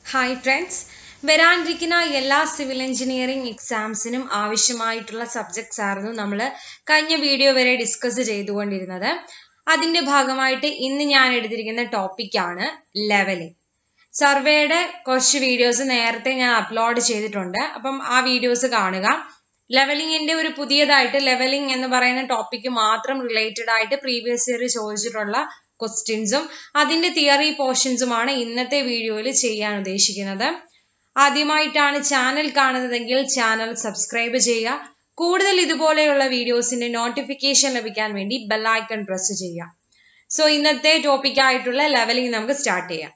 Hi friends വരാനിരിക്കുന്ന എല്ലാ civil engineering എക്സാംസിനും ആവശ്യമായിട്ടുള്ള സബ്ജക്ട്സ് ആയിരുന്നു നമ്മൾ കഴിഞ്ഞ വീഡിയോ വരെ ഡിസ്കസ് ചെയ്തുകൊണ്ടിരുന്നത് അതിന്റെ ഭാഗമായിട്ട് ഇന്ന് ഞാൻ എടുത്തിരിക്കുന്ന ടോപ്പിക്കാണ് ലെവലിംഗ് സർവേയുടെ കുറച്ച് വീഡിയോസ് നേരത്തെ ഞാൻ അപ്ലോഡ് ചെയ്തിട്ടുണ്ട് അപ്പം ആ വീഡിയോസ് കാണുക ലെവലിംഗിന്റെ ഒരു പുതിയതായിട്ട് ലെവലിംഗ് എന്ന് പറയുന്ന ടോപ്പിക്ക് മാത്രം റിലേറ്റഡ് ആയിട്ട് പ്രീവിയസ് ഇയർ ചോദിച്ചിട്ടുള്ള ക്വസ്റ്റ്യൻസും അതിന്റെ തിയറി പോർഷൻസുമാണ് ഇന്നത്തെ വീഡിയോയിൽ ചെയ്യാൻ ഉദ്ദേശിക്കുന്നത് ആദ്യമായിട്ടാണ് ചാനൽ കാണുന്നതെങ്കിൽ ചാനൽ സബ്സ്ക്രൈബ് ചെയ്യുക കൂടുതൽ ഇതുപോലെയുള്ള വീഡിയോസിന്റെ നോട്ടിഫിക്കേഷൻ ലഭിക്കാൻ വേണ്ടി ബെല്ലൈക്കൺ പ്രസ് ചെയ്യുക സോ ഇന്നത്തെ ടോപ്പിക് ആയിട്ടുള്ള ലെവലിംഗ് നമുക്ക് സ്റ്റാർട്ട് ചെയ്യാം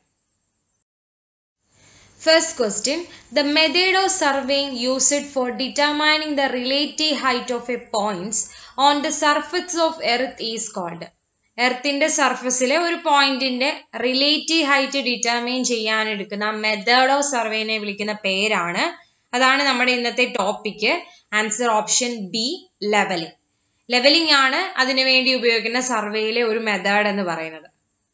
First question The method of surveying used for determining the relative height of a points on the surface of earth is called. എർത്തിന്റെ സർഫസിലെ ഒരു പോയിന്റിന്റെ റിലേറ്റീവ് ഹൈറ്റ് ഡിറ്റർമൈൻ ചെയ്യാൻ എടുക്കുന്ന മെത്തേഡ് ഓഫ് സർവേനെ വിളിക്കുന്ന പേരാണ് അതാണ് നമ്മുടെ ഇന്നത്തെ topic answer option B levelling levelling ആണ് അതിനു വേണ്ടി ഉപയോഗിക്കുന്ന സർവേയിലെ ഒരു മെത്തേഡ് എന്ന് പറയുന്നത്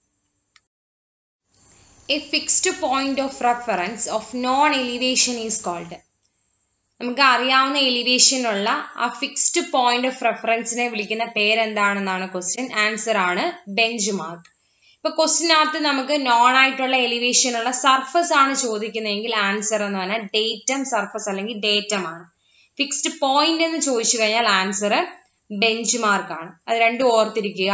a fixed point of reference of known elevation is called നമുക്ക് അറിയാവുന്ന എലിവേഷനുള്ള ആ ഫിക്സ്ഡ് പോയിന്റ് ഓഫ് റെഫറൻസിനെ വിളിക്കുന്ന പേരെന്താണെന്നാണ് ക്വസ്റ്റ്യൻ ആൻസർ ആണ് ബെഞ്ച് മാർക്ക് ഇപ്പൊ ക്വസ്റ്റിനകത്ത് നമുക്ക് നോൺ ആയിട്ടുള്ള എലിവേഷനുള്ള സർഫസ് ആണ് ചോദിക്കുന്നതെങ്കിൽ ആൻസർ എന്ന് പറഞ്ഞാൽ ഡേറ്റം സർഫസ് അല്ലെങ്കിൽ ഡേറ്റം ആണ് ഫിക്സ്ഡ് പോയിന്റ് എന്ന് ചോദിച്ചു കഴിഞ്ഞാൽ ആൻസർ ബെഞ്ച് മാർക്ക് ആണ് അത് രണ്ടും ഓർത്തിരിക്കുക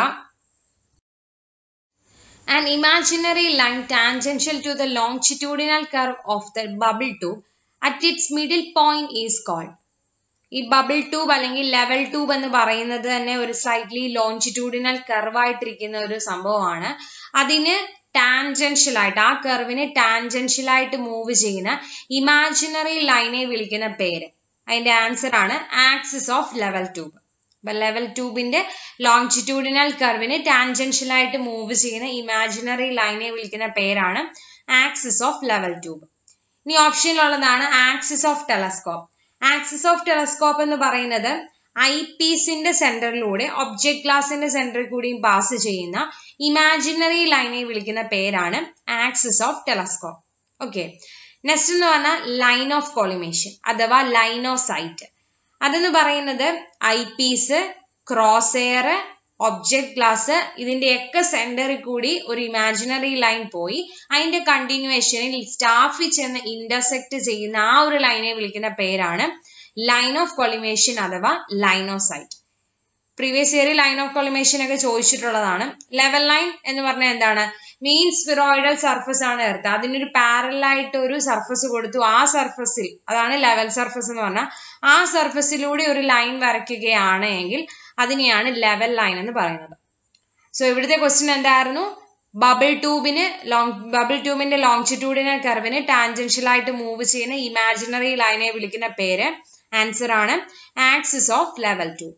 an imaginary line tangential to the longitudinal curve of the bubble tube at its middle point is called ഈ ബബിൾ ട്യൂബ് അല്ലെങ്കിൽ ലെവൽ ട്യൂബ് എന്ന് പറയുന്നത് തന്നെ ഒരു സ്ലൈറ്റ്ലി ലോഞ്ചിറ്റ്യൂഡിനൽ കർവ് ആയിട്ടിരിക്കുന്ന ഒരു സംഭവമാണ് അതിന് ടാൻജൻഷ്യൽ ആയിട്ട് ആ കർവിന് ടാൻജൻഷ്യൽ ആയിട്ട് മൂവ് ചെയ്യുന്ന ഇമാജിനറി ലൈനെ വിളിക്കുന്ന പേര് അതിന്റെ ആൻസർ ആണ് ആക്സിസ് ഓഫ് ലെവൽ ട്യൂബ് അപ്പൊ ലെവൽ ട്യൂബിന്റെ ലോങ്ജിറ്റ്യൂഡിനൽ കർവിന് ടാൻജൻഷ്യൽ ആയിട്ട് മൂവ് ചെയ്യുന്ന ഇമാജിനറി ലൈനെ വിളിക്കുന്ന പേരാണ് ആക്സിസ് ഓഫ് ലെവൽ ട്യൂബ് ഇനി ഓപ്ഷനിലുള്ളതാണ് axis of telescope axis of telescope എന്ന് പറയുന്നത് ഐ പീസിന്റെ സെന്ററിലൂടെ ഒബ്ജക്ട് ഗ്ലാസിന്റെ സെന്ററിൽ കൂടിയും പാസ് ചെയ്യുന്ന ഇമാജിനറി ലൈനെ വിളിക്കുന്ന പേരാണ് axis of telescope okay next എന്ന് പറഞ്ഞാൽ ലൈൻ ഓഫ് കോളിമേഷൻ അഥവാ ലൈൻ ഓഫ് സൈറ്റ് അതെന്ന് പറയുന്നത് eyepiece cross hair object glass ഇതിന്റെയൊക്കെ സെന്ററിൽ കൂടി ഒരു ഇമാജിനറി ലൈൻ പോയി അതിന്റെ കണ്ടിന്യൂവേഷനിൽ സ്റ്റാഫിൽ ചെന്ന് ഇന്റർസെക്ട് ചെയ്യുന്ന ആ ഒരു ലൈനെ വിളിക്കുന്ന പേരാണ് ലൈൻ ഓഫ് കൊളിമേഷൻ അഥവാ ലൈൻ ഓഫ് സൈറ്റ് പ്രീവിയസ് ഇയറിൽ ലൈൻ ഓഫ് കൊളിമേഷൻ ഒക്കെ ചോദിച്ചിട്ടുള്ളതാണ് ലെവൽ ലൈൻ എന്ന് പറഞ്ഞാൽ എന്താണ് മീൻ സ്പിറോയിഡൽ സർഫസ് ആണ് എർത്ത് അതിനൊരു പാരലായിട്ട് ഒരു സർഫസ് കൊടുത്തു ആ സർഫസിൽ അതാണ് ലെവൽ സർഫസ് എന്ന് പറഞ്ഞാൽ ആ സർഫസിലൂടെ ഒരു ലൈൻ വരയ്ക്കുകയാണ് എങ്കിൽ അതിനെയാണ് ലെവൽ ലൈൻ എന്ന് പറയുന്നത് സോ ഇവിടുത്തെ ക്വസ്റ്റ്യൻ എന്തായിരുന്നു ബബിൾ ട്യൂബിന് ലോങ് ബബിൾ ട്യൂബിന്റെ ലോങ്ജിറ്റ്യൂഡിനൽ കർവിന് ടാൻജൻഷ്യൽ ആയിട്ട് മൂവ് ചെയ്യുന്ന ഇമാജിനറി ലൈനെ വിളിക്കുന്ന പേര് ആൻസർ ആണ് axis of level tube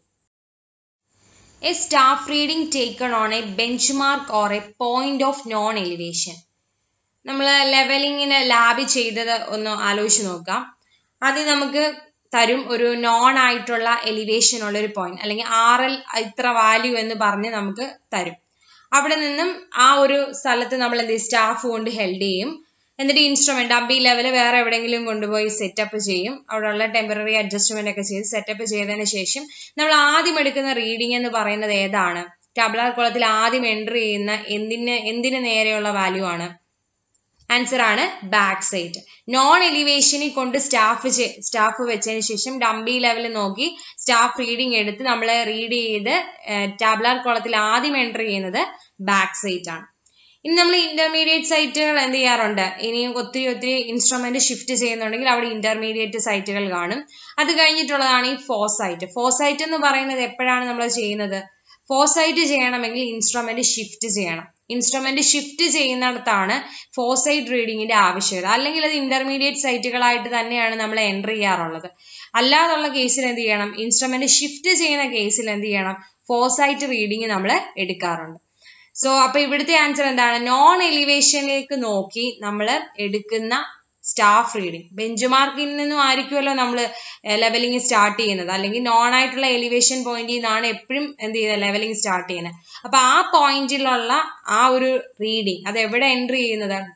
a staff reading taken on a bench mark or a point of known elevation നമ്മൾ ലെവലിങ്ങിന് ലാബ് ചെയ്തത് ഒന്ന് ആലോചിച്ച് നോക്കാം ആദ്യം നമുക്ക് തരും ഒരു നോൺ ആയിട്ടുള്ള എലിവേഷൻ ഉള്ള ഒരു പോയിന്റ് അല്ലെങ്കിൽ ആർ എൽ ഇത്ര വാല്യൂ എന്ന് പറഞ്ഞ് നമുക്ക് തരും അവിടെ നിന്നും ആ ഒരു സ്ഥലത്ത് നമ്മൾ എന്ത് ചെയ്യും സ്റ്റാഫ് കൊണ്ട് ഹെൽഡ് ചെയ്യും എന്നിട്ട് ഇൻസ്ട്രുമെന്റ് അബി ലെവൽ വേറെ എവിടെയെങ്കിലും കൊണ്ടുപോയി സെറ്റപ്പ് ചെയ്യും അവിടെയുള്ള ടെമ്പററി അഡ്ജസ്റ്റ്മെന്റ് ഒക്കെ ചെയ്ത് സെറ്റപ്പ് ചെയ്തതിന് ശേഷം നമ്മൾ ആദ്യം എടുക്കുന്ന റീഡിംഗ് എന്ന് പറയുന്നത് ഏതാണ് ടബ്ലാർ കുളത്തിൽ ആദ്യം എൻട്രി ചെയ്യുന്ന എന്തിന് എന്തിന് നേരെയുള്ള വാല്യൂ ആണ് ആൻസർ ആണ് ബാക്ക് സൈഡ് നോൺ എലിവേഷനിൽ കൊണ്ട് സ്റ്റാഫ് സ്റ്റാഫ് വെച്ചതിന് ശേഷം ഡംബി ലെവൽ നോക്കി സ്റ്റാഫ് റീഡിംഗ് എടുത്ത് നമ്മൾ റീഡ് ചെയ്ത് ടാബ്ലാർ കോളത്തിൽ ആദ്യം എൻ്റർ ചെയ്യുന്നത് ബാക്ക് സൈറ്റ് ആണ് ഇനി നമ്മൾ ഇന്റർമീഡിയറ്റ് സൈറ്റുകൾ എന്ത് ചെയ്യാറുണ്ട് ഇനിയും ഒത്തിരി ഒത്തിരി ഇൻസ്ട്രുമെന്റ് ഷിഫ്റ്റ് ചെയ്യുന്നുണ്ടെങ്കിൽ അവിടെ ഇന്റർമീഡിയറ്റ് സൈറ്റുകൾ കാണും അത് കഴിഞ്ഞിട്ടുള്ളതാണ് ഈ ഫോസൈറ്റ് ഫോസൈറ്റ് എന്ന് പറയുന്നത് എപ്പോഴാണ് നമ്മൾ ചെയ്യുന്നത് ഫോസൈറ്റ് ചെയ്യണമെങ്കിൽ ഇൻസ്ട്രുമെന്റ് ഷിഫ്റ്റ് ചെയ്യണം ഇൻസ്ട്രുമെന്റ് ഷിഫ്റ്റ് ചെയ്യുന്നിടത്താണ് ഫോസൈറ്റ് റീഡിങ്ങിന്റെ ആവശ്യകത അല്ലെങ്കിൽ അത് ഇന്റർമീഡിയറ്റ് സൈറ്റുകളായിട്ട് തന്നെയാണ് നമ്മൾ എൻ്റർ ചെയ്യാറുള്ളത് അല്ലാതുള്ള കേസിൽ എന്ത് ചെയ്യണം ഇൻസ്ട്രുമെന്റ് ഷിഫ്റ്റ് ചെയ്യുന്ന കേസിൽ എന്ത് ചെയ്യണം ഫോസൈറ്റ് റീഡിങ് നമ്മൾ എടുക്കാറുണ്ട് സോ അപ്പൊ ഇവിടുത്തെ ആൻസർ എന്താണ് നോൺ എലിവേഷനിലേക്ക് നോക്കി നമ്മൾ എടുക്കുന്ന സ്റ്റാഫ് റീഡിംഗ് ബെഞ്ച് മാർക്കിൽ നിന്നും ആയിരിക്കുമല്ലോ നമ്മൾ ലെവലിംഗ് സ്റ്റാർട്ട് ചെയ്യുന്നത് അല്ലെങ്കിൽ നോൺ ആയിട്ടുള്ള എലിവേഷൻ പോയിന്റിൽ നിന്നാണ് എപ്പോഴും എന്ത് ചെയ്യുന്നത് ലെവലിംഗ് സ്റ്റാർട്ട് ചെയ്യുന്നത് അപ്പൊ ആ പോയിന്റിലുള്ള ആ ഒരു റീഡിംഗ് അത് എവിടെ എൻട്രി ചെയ്യുന്നത്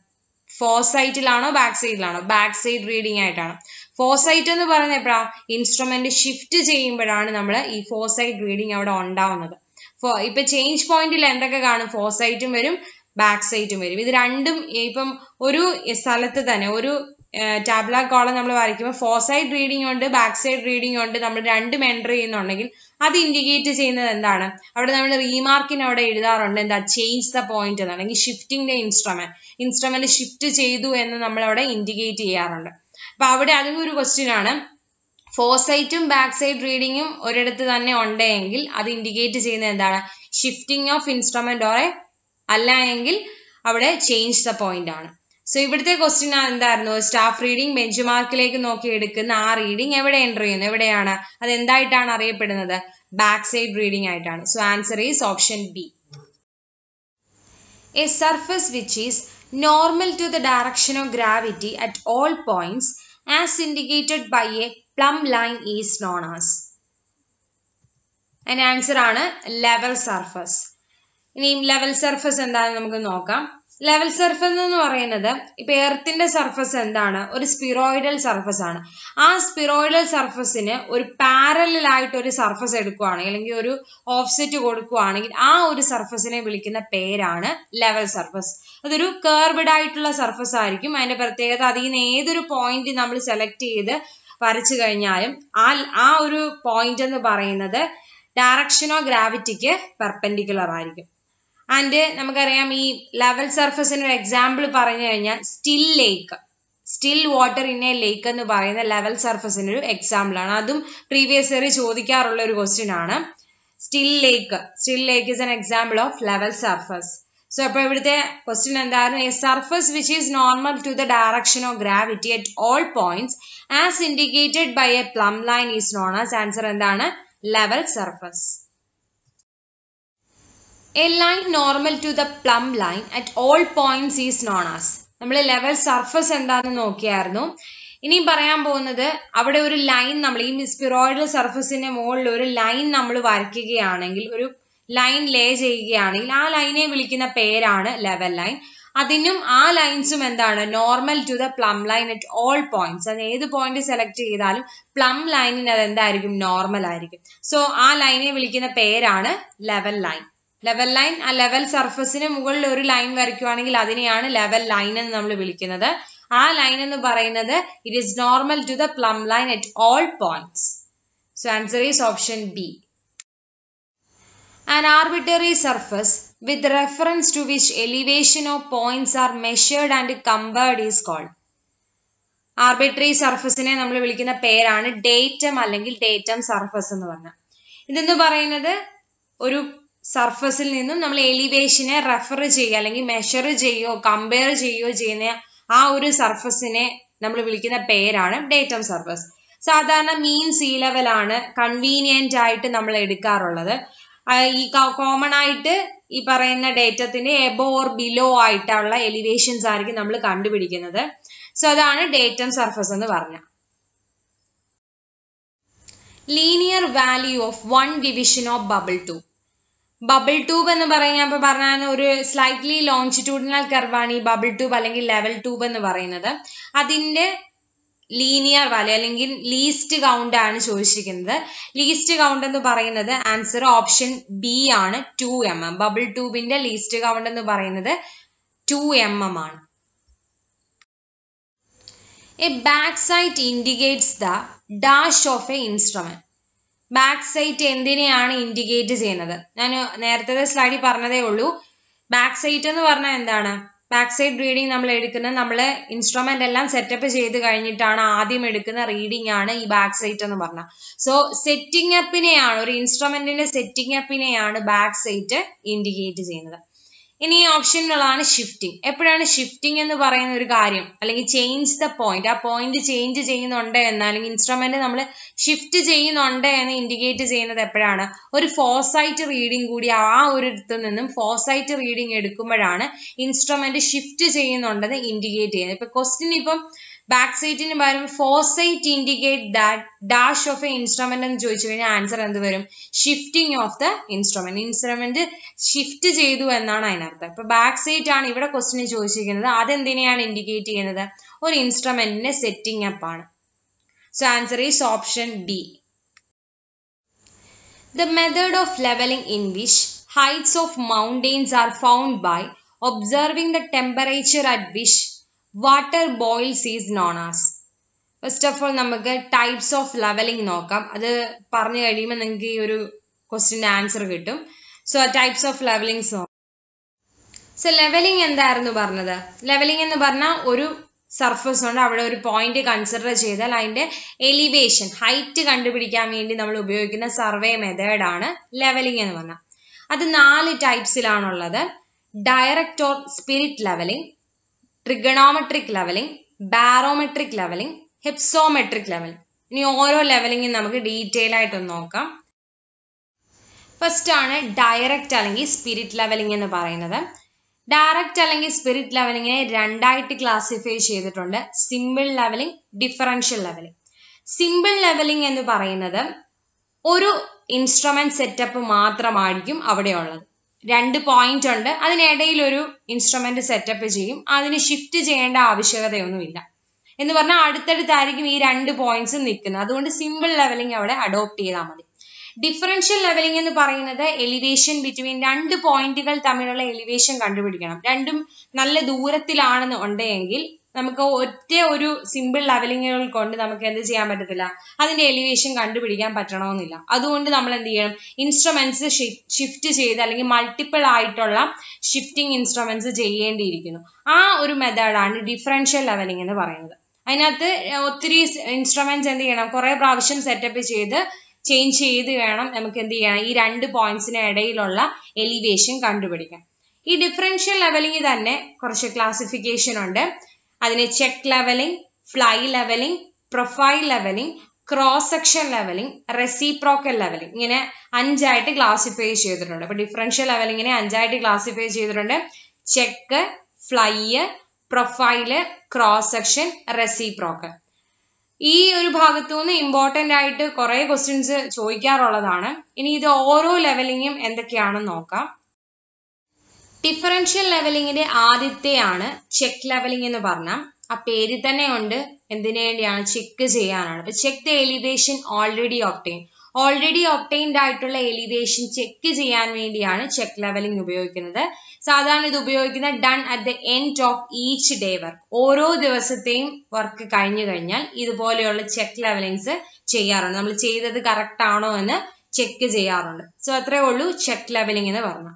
ഫോസൈറ്റിലാണോ ബാക്ക് സൈഡിലാണോ ബാക്ക് സൈഡ് റീഡിംഗ് ആയിട്ടാണ് ഫോസൈറ്റ് എന്ന് പറയുന്നത് എപ്പോഴാ ഇൻസ്ട്രുമെന്റ് ഷിഫ്റ്റ് ചെയ്യുമ്പോഴാണ് നമ്മൾ ഈ ഫോസൈറ്റ് റീഡിംഗ് അവിടെ ഉണ്ടാവുന്നത് ഫോ ഇപ്പൊ ചേഞ്ച് പോയിന്റിൽ എന്തൊക്കെ കാണും ഫോസൈറ്റും വരും ബാക്ക് സൈറ്റും വരും ഇത് രണ്ടും ഇപ്പം ഒരു സ്ഥലത്ത് തന്നെ ഒരു ടാബ്ല കോളം നമ്മൾ വരയ്ക്കുമ്പോൾ ഫോസൈഡ് റീഡിംഗ് ഉണ്ട് ബാക്ക് സൈഡ് റീഡിംഗ് ഉണ്ട് നമ്മൾ രണ്ടും എൻ്റർ ചെയ്യുന്നുണ്ടെങ്കിൽ അത് ഇൻഡിക്കേറ്റ് ചെയ്യുന്നത് എന്താണ് അവിടെ നമ്മൾ റീമാർക്കിന് അവിടെ എഴുതാറുണ്ട് എന്താ ചേഞ്ച് ദ പോയിന്റ് എന്നാണ് അല്ലെങ്കിൽ shifting the instrument instrument shift ചെയ്തു എന്ന് നമ്മൾ അവിടെ ഇൻഡിക്കേറ്റ് ചെയ്യാറുണ്ട് അപ്പൊ അവിടെ അതും ഒരു ക്വസ്റ്റ്യൻ ആണ് ഫോസൈറ്റും ബാക്ക് സൈഡ് റീഡിങ്ങും ഒരിടത്ത് തന്നെ ഉണ്ടെങ്കിൽ അത് ഇൻഡിക്കേറ്റ് ചെയ്യുന്നത് എന്താണ് ഷിഫ്റ്റിംഗ് ഓഫ് ഇൻസ്ട്രുമെന്റ് ഓറെ അല്ല എങ്കിൽ അവിടെ ചേഞ്ച് ദ പോയിന്റ് ആണ് സോ ഇവിടുത്തെ ക്വസ്റ്റ്യൻ എന്തായിരുന്നു സ്റ്റാഫ് റീഡിംഗ് ബെഞ്ച് മാർക്കിലേക്ക് നോക്കി എടുക്കുന്ന ആ റീഡിംഗ് എവിടെ എൻ്റർ ചെയ്യുന്നു എവിടെയാണ് അത് എന്തായിട്ടാണ് അറിയപ്പെടുന്നത് ബാക്ക് സൈഡ് റീഡിംഗ് ആയിട്ടാണ് so answer is option B a surface which is normal to the direction of gravity at all points as indicated by a plumb line is known as അതിന് answer ആണ് level surface ഇനി level surface എന്താണെന്ന് നമുക്ക് നോക്കാം level surface എന്ന് പറയുന്നത് ഇപ്പൊ എർത്തിന്റെ surface എന്താണ് ഒരു സ്പിറോയിഡൽ സർഫസ് ആണ് ആ സ്പിറോയിഡൽ സർഫസിന് ഒരു പാരലൽ ആയിട്ട് ഒരു സർഫസ് എടുക്കുകയാണെങ്കിൽ അല്ലെങ്കിൽ ഒരു ഓഫ്സെറ്റ് കൊടുക്കുകയാണെങ്കിൽ ആ ഒരു സർഫസിനെ വിളിക്കുന്ന പേരാണ് ലെവൽ സർഫസ് അതൊരു കേർവ്ഡ് ആയിട്ടുള്ള സർഫസ് ആയിരിക്കും അതിന്റെ പ്രത്യേകത അതിൽ നിന്ന് ഏതൊരു പോയിന്റ് നമ്മൾ സെലക്ട് ചെയ്ത് വരച്ചു കഴിഞ്ഞാലും ആ ആ ഒരു പോയിന്റ് എന്ന് പറയുന്നത് ഡയറക്ഷൻ ഓഫ് ഗ്രാവിറ്റിക്ക് പെർപെൻഡിക്കുലർ ആയിരിക്കും ആൻഡ് നമുക്കറിയാം ഈ ലെവൽ സർഫസിന് ഒരു എക്സാമ്പിൾ പറഞ്ഞു കഴിഞ്ഞാൽ still lake still water in a lake എന്ന് പറയുന്ന ലെവൽ സർഫസിന് ഒരു എക്സാമ്പിൾ ആണ് അതും പ്രീവിയസ് ഇയർ ചോദിക്കാറുള്ള ഒരു ക്വസ്റ്റ്യൻ ആണ് still lake still lake is an example of level surface so അപ്പോൾ ഇവിടുത്തെ ക്വസ്റ്റ്യൻ എന്തായിരുന്നു a surface which is normal to the direction of gravity at all points as indicated by a plumb line is known as answer എന്താണ് level surface a line normal to the plumb line at all points is known as നമ്മൾ level surface എന്താണെന്ന് നോക്കിയായിരുന്നു ഇനിയും പറയാൻ പോകുന്നത് അവിടെ ഒരു line നമ്മൾ ഈ സ്പിറോയിഡൽ സർഫസിന്റെ മുകളിൽ ഒരു ലൈൻ നമ്മൾ വരയ്ക്കുകയാണെങ്കിൽ ഒരു ലൈൻ ലേ ചെയ്യുകയാണെങ്കിൽ ആ ലൈനെ വിളിക്കുന്ന പേരാണ് ലെവൽ ലൈൻ അതിനും ആ ലൈൻസും എന്താണ് normal to the plumb line at all points അത് ഏത് പോയിന്റ് സെലക്ട് ചെയ്താലും പ്ലം ലൈനിന് അത് എന്തായിരിക്കും നോർമൽ ആയിരിക്കും സോ ആ ലൈനെ വിളിക്കുന്ന പേരാണ് ലെവൽ ലൈൻ ലെവൽ ലൈൻ ആ ലെവൽ സർഫസിന് മുകളിൽ ഒരു ലൈൻ വരയ്ക്കുവാണെങ്കിൽ അതിനെയാണ് ലെവൽ ലൈൻ എന്ന് നമ്മൾ വിളിക്കുന്നത് ആ ലൈൻ എന്ന് പറയുന്നത് it is normal to the plumb line at all points so answer is option B An arbitrary surface with reference to which elevation of points are measured and compared is called. Arbitrary സർഫസിനെ നമ്മൾ വിളിക്കുന്ന പേരാണ് datum അല്ലെങ്കിൽ datum surface എന്ന് പറഞ്ഞ ഇതെന്ന് പറയുന്നത് ഒരു സർഫസിൽ നിന്നും നമ്മൾ എലിവേഷനെ റെഫർ ചെയ്യുക അല്ലെങ്കിൽ മെഷർ ചെയ്യുകയോ കമ്പയർ ചെയ്യുകയോ ചെയ്യുന്ന ആ ഒരു സർഫസിനെ നമ്മൾ വിളിക്കുന്ന പേരാണ് ഡേറ്റം സർഫസ് സാധാരണ മീൻ സീ ലെവലാണ് കൺവീനിയന്റ് ആയിട്ട് നമ്മൾ എടുക്കാറുള്ളത് ഈ കോമൺ ആയിട്ട് ഈ പറയുന്ന ഡേറ്റത്തിന്റെ എബോ ഓർ ബിലോ ആയിട്ടുള്ള എലിവേഷൻസ് ആയിരിക്കും നമ്മൾ കണ്ടുപിടിക്കുന്നത് സോ അതാണ് ഡേറ്റം സർഫസ് എന്ന് പറഞ്ഞ linear value of one division of bubble tube bubble tube എന്ന് പറഞ്ഞാൽ ഇപ്പൊ പറഞ്ഞാൽ ഒരു സ്ലൈറ്റ്ലി ലോഞ്ചിറ്റ്യൂഡിനൽ കർവാണ് ഈ ബബിൾ ട്യൂബ് അല്ലെങ്കിൽ ലെവൽ ട്യൂബ് എന്ന് പറയുന്നത് അതിന്റെ ലീനിയർ വാല്യൂ അല്ലെങ്കിൽ ലീസ്റ്റ് കൗണ്ട് ആണ് ചോദിച്ചിരിക്കുന്നത് ലീസ്റ്റ് കൗണ്ട് എന്ന് പറയുന്നത് ആൻസർ ഓപ്ഷൻ ബി ആണ് ടു എം എം ബബിൾ ട്യൂബിന്റെ ലീസ്റ്റ് കൗണ്ട് എന്ന് പറയുന്നത് ടു എം എം ആണ് a back sight indicates the dash of a instrument back sight എന്തിനെയാണ് ഇൻഡിക്കേറ്റ് ചെയ്യുന്നത് ഞാൻ നേരത്തെ സ്ലൈഡിൽ പറഞ്ഞതേ ഉള്ളൂ ബാക്ക് സൈറ്റ് എന്ന് പറഞ്ഞാൽ എന്താണ് ബാക്ക് സൈഡ് റീഡിംഗ് നമ്മൾ എടുക്കുന്നത് നമ്മൾ ഇൻസ്ട്രുമെന്റ് എല്ലാം സെറ്റപ്പ് ചെയ്ത് കഴിഞ്ഞിട്ടാണ് ആദ്യം എടുക്കുന്ന റീഡിംഗ് ആണ് ഈ ബാക്ക് സൈറ്റ് എന്ന് പറഞ്ഞാൽ സോ സെറ്റിംഗ് അപ്പിനെയാണ് ഒരു ഇൻസ്ട്രുമെന്റിന്റെ സെറ്റിംഗ് അപ്പിനെയാണ് ബാക്ക് സൈറ്റ് ഇൻഡിക്കേറ്റ് ചെയ്യുന്നത് ഇനി ഓപ്ഷനുകളാണ് ഷിഫ്റ്റിംഗ് എപ്പോഴാണ് ഷിഫ്റ്റിംഗ് എന്ന് പറയുന്ന ഒരു കാര്യം അല്ലെങ്കിൽ ചേഞ്ച് ദ പോയിന്റ് ആ പോയിന്റ് ചേഞ്ച് ചെയ്യുന്നുണ്ട് എന്ന് അല്ലെങ്കിൽ ഇൻസ്ട്രുമെന്റ് നമ്മൾ ഷിഫ്റ്റ് ചെയ്യുന്നുണ്ട് എന്ന് ഇൻഡിക്കേറ്റ് ചെയ്യുന്നത് എപ്പോഴാണ് ഒരു ഫോസൈറ്റ് റീഡിംഗ് കൂടി ആ ഒരു ഇടത്തു നിന്നും ഫോസൈറ്റ് റീഡിംഗ് എടുക്കുമ്പോഴാണ് ഇൻസ്ട്രുമെന്റ് ഷിഫ്റ്റ് ചെയ്യുന്നുണ്ടെന്ന് ഇൻഡിക്കേറ്റ് ചെയ്യുന്നത് ഇപ്പൊ ക്വസ്റ്റ്യൻ ഇപ്പം ബാക്ക് സൈറ്റിന് പകരം foresight indicate that dash of a instrument എന്ന് ചോദിച്ചു കഴിഞ്ഞാൽ ആൻസർ എന്ത് വരും shifting of the instrument instrument shift ചെയ്തു എന്നാണ് അതിനർത്ഥം ഇപ്പൊ ബാക്ക് സൈറ്റ് ആണ് ഇവിടെ ക്വസ്റ്റിന് ചോദിച്ചിരിക്കുന്നത് അതെന്തിനെയാണ് ഇൻഡിക്കേറ്റ് ചെയ്യുന്നത് ഒരു ഇൻസ്ട്രുമെന്റിന്റെ സെറ്റിംഗ് അപ്പ് ആണ് so answer is option D The method of leveling in which heights of mountains are found by observing the temperature at which water boils is known as. First of all നമുക്ക് types of levelling നോക്കാം അത് പറഞ്ഞു കഴിയുമ്പോൾ നിങ്ങൾക്ക് ഈ ഒരു ക്വസ്റ്റിന്റെ answer കിട്ടും സോ ടൈപ്സ് ഓഫ് ലെവലിംഗ്സ് നോക്കാം സോ ലെവലിംഗ് എന്തായിരുന്നു പറഞ്ഞത് ലെവലിംഗ് എന്ന് പറഞ്ഞാൽ ഒരു സർഫസ് ഉണ്ട് അവിടെ ഒരു പോയിന്റ് കൺസിഡർ ചെയ്താൽ അതിന്റെ എലിവേഷൻ ഹൈറ്റ് കണ്ടുപിടിക്കാൻ വേണ്ടി നമ്മൾ ഉപയോഗിക്കുന്ന സർവേ മെത്തേഡ് ആണ് ലെവലിംഗ് എന്ന് പറഞ്ഞാൽ അത് നാല് ടൈപ്സിലാണുള്ളത് direct or spirit levelling trigonometric levelling barometric levelling hypsometric levelling ഇനി ഓരോ ലെവലിംഗും നമുക്ക് ഡീറ്റെയിൽ ആയിട്ടൊന്ന് നോക്കാം ഫസ്റ്റ് ആണ് ഡയറക്റ്റ് അല്ലെങ്കിൽ സ്പിരിറ്റ് ലെവലിംഗ് എന്ന് പറയുന്നത് ഡയറക്റ്റ് അല്ലെങ്കിൽ സ്പിരിറ്റ് ലെവലിങ്ങിനെ രണ്ടായിട്ട് ക്ലാസിഫൈ ചെയ്തിട്ടുണ്ട് simple levelling differential levelling simple levelling എന്ന് പറയുന്നത് ഒരു ഇൻസ്ട്രുമെന്റ് സെറ്റപ്പ് മാത്രമായിരിക്കും അവിടെ ഉള്ളത് രണ്ട് പോയിന്റ് ഉണ്ട് അതിനിടയിൽ ഒരു ഇൻസ്ട്രുമെന്റ് സെറ്റപ്പ് ചെയ്യും അതിന് ഷിഫ്റ്റ് ചെയ്യേണ്ട ആവശ്യകതയൊന്നുമില്ല എന്ന് പറഞ്ഞാൽ അടുത്തടുത്തായിരിക്കും ഈ രണ്ട് പോയിന്റ്സും നിൽക്കുന്നത് അതുകൊണ്ട് സിമ്പിൾ ലെവലിംഗ് അവിടെ അഡോപ്റ്റ് ചെയ്താൽ മതി ഡിഫറൻഷ്യൽ ലെവലിംഗ് എന്ന് പറയുന്നത് എലിവേഷൻ ബിറ്റ്വീൻ രണ്ട് പോയിന്റുകൾ തമ്മിലുള്ള എലിവേഷൻ കണ്ടുപിടിക്കണം രണ്ടും നല്ല ദൂരത്തിലാണെന്ന് ഉണ്ടെങ്കിൽ നമുക്ക് ഒറ്റ ഒരു സിമ്പിൾ ലെവലിങ്ങുകൾ കൊണ്ട് നമുക്ക് എന്ത് ചെയ്യാൻ പറ്റത്തില്ല അതിന്റെ എലിവേഷൻ കണ്ടുപിടിക്കാൻ പറ്റണമെന്നില്ല അതുകൊണ്ട് നമ്മൾ എന്ത് ചെയ്യണം ഇൻസ്ട്രുമെന്റ്സ് ഷിഫ്റ്റ് ചെയ്ത് അല്ലെങ്കിൽ മൾട്ടിപ്പിൾ ആയിട്ടുള്ള ഷിഫ്റ്റിംഗ് ഇൻസ്ട്രുമെന്റ്സ് ചെയ്യേണ്ടിയിരിക്കുന്നു ആ ഒരു മെത്തേഡാണ് ഡിഫറൻഷ്യൽ ലെവലിംഗ് എന്ന് പറയുന്നത് അതിനകത്ത് ഒത്തിരി ഇൻസ്ട്രുമെന്റ്സ് എന്ത് ചെയ്യണം കുറെ പ്രാവശ്യം സെറ്റപ്പ് ചെയ്ത് ചേഞ്ച് ചെയ്ത് വേണം നമുക്ക് എന്ത് ചെയ്യണം ഈ രണ്ട് പോയിന്റ്സിന് ഇടയിലുള്ള എലിവേഷൻ കണ്ടുപിടിക്കാൻ ഈ ഡിഫറൻഷ്യൽ ലെവലിംഗ് തന്നെ കുറച്ച് ക്ലാസിഫിക്കേഷൻ ഉണ്ട് അതിന് check levelling fly levelling profile levelling cross section levelling reciprocal levelling ഇങ്ങനെ അഞ്ചായിട്ട് ക്ലാസിഫൈ ചെയ്തിട്ടുണ്ട് അപ്പൊ ഡിഫറൻഷ്യൽ ലെവലിങ്ങിനെ അഞ്ചായിട്ട് ക്ലാസിഫൈ ചെയ്തിട്ടുണ്ട് check fly profile cross section reciprocal ഈ ഒരു ഭാഗത്തു നിന്ന് ഇമ്പോർട്ടന്റ് ആയിട്ട് കുറെ ക്വസ്റ്റ്യൻസ് ചോദിക്കാറുള്ളതാണ് ഇനി ഇത് ഓരോ ലെവലിങ്ങും എന്തൊക്കെയാണെന്ന് നോക്കാം ഡിഫറൻഷ്യൽ ലെവലിങ്ങിന്റെ ആദ്യത്തെയാണ് ചെക്ക് ലെവലിംഗ് എന്ന് പറഞ്ഞാൽ ആ പേര് തന്നെ ഉണ്ട് എന്തിനു വേണ്ടിയാണ് ചെക്ക് ചെയ്യാനാണ് അപ്പൊ check the elevation already obtain already obtained ആയിട്ടുള്ള എലിവേഷൻ ചെക്ക് ചെയ്യാൻ വേണ്ടിയാണ് ചെക്ക് ലെവലിംഗ് ഉപയോഗിക്കുന്നത് സാധാരണ ഇത് ഉപയോഗിക്കുന്നത് done at the end of each day work ഓരോ ദിവസത്തെയും വർക്ക് കഴിഞ്ഞു കഴിഞ്ഞാൽ ഇതുപോലെയുള്ള ചെക്ക് ലെവലിങ്സ് ചെയ്യാറുണ്ട് നമ്മൾ ചെയ്തത് കറക്റ്റ് ആണോ എന്ന് ചെക്ക് ചെയ്യാറുണ്ട് സോ അത്രേ ഉള്ളൂ ചെക്ക് ലെവലിംഗ് എന്ന് പറഞ്ഞു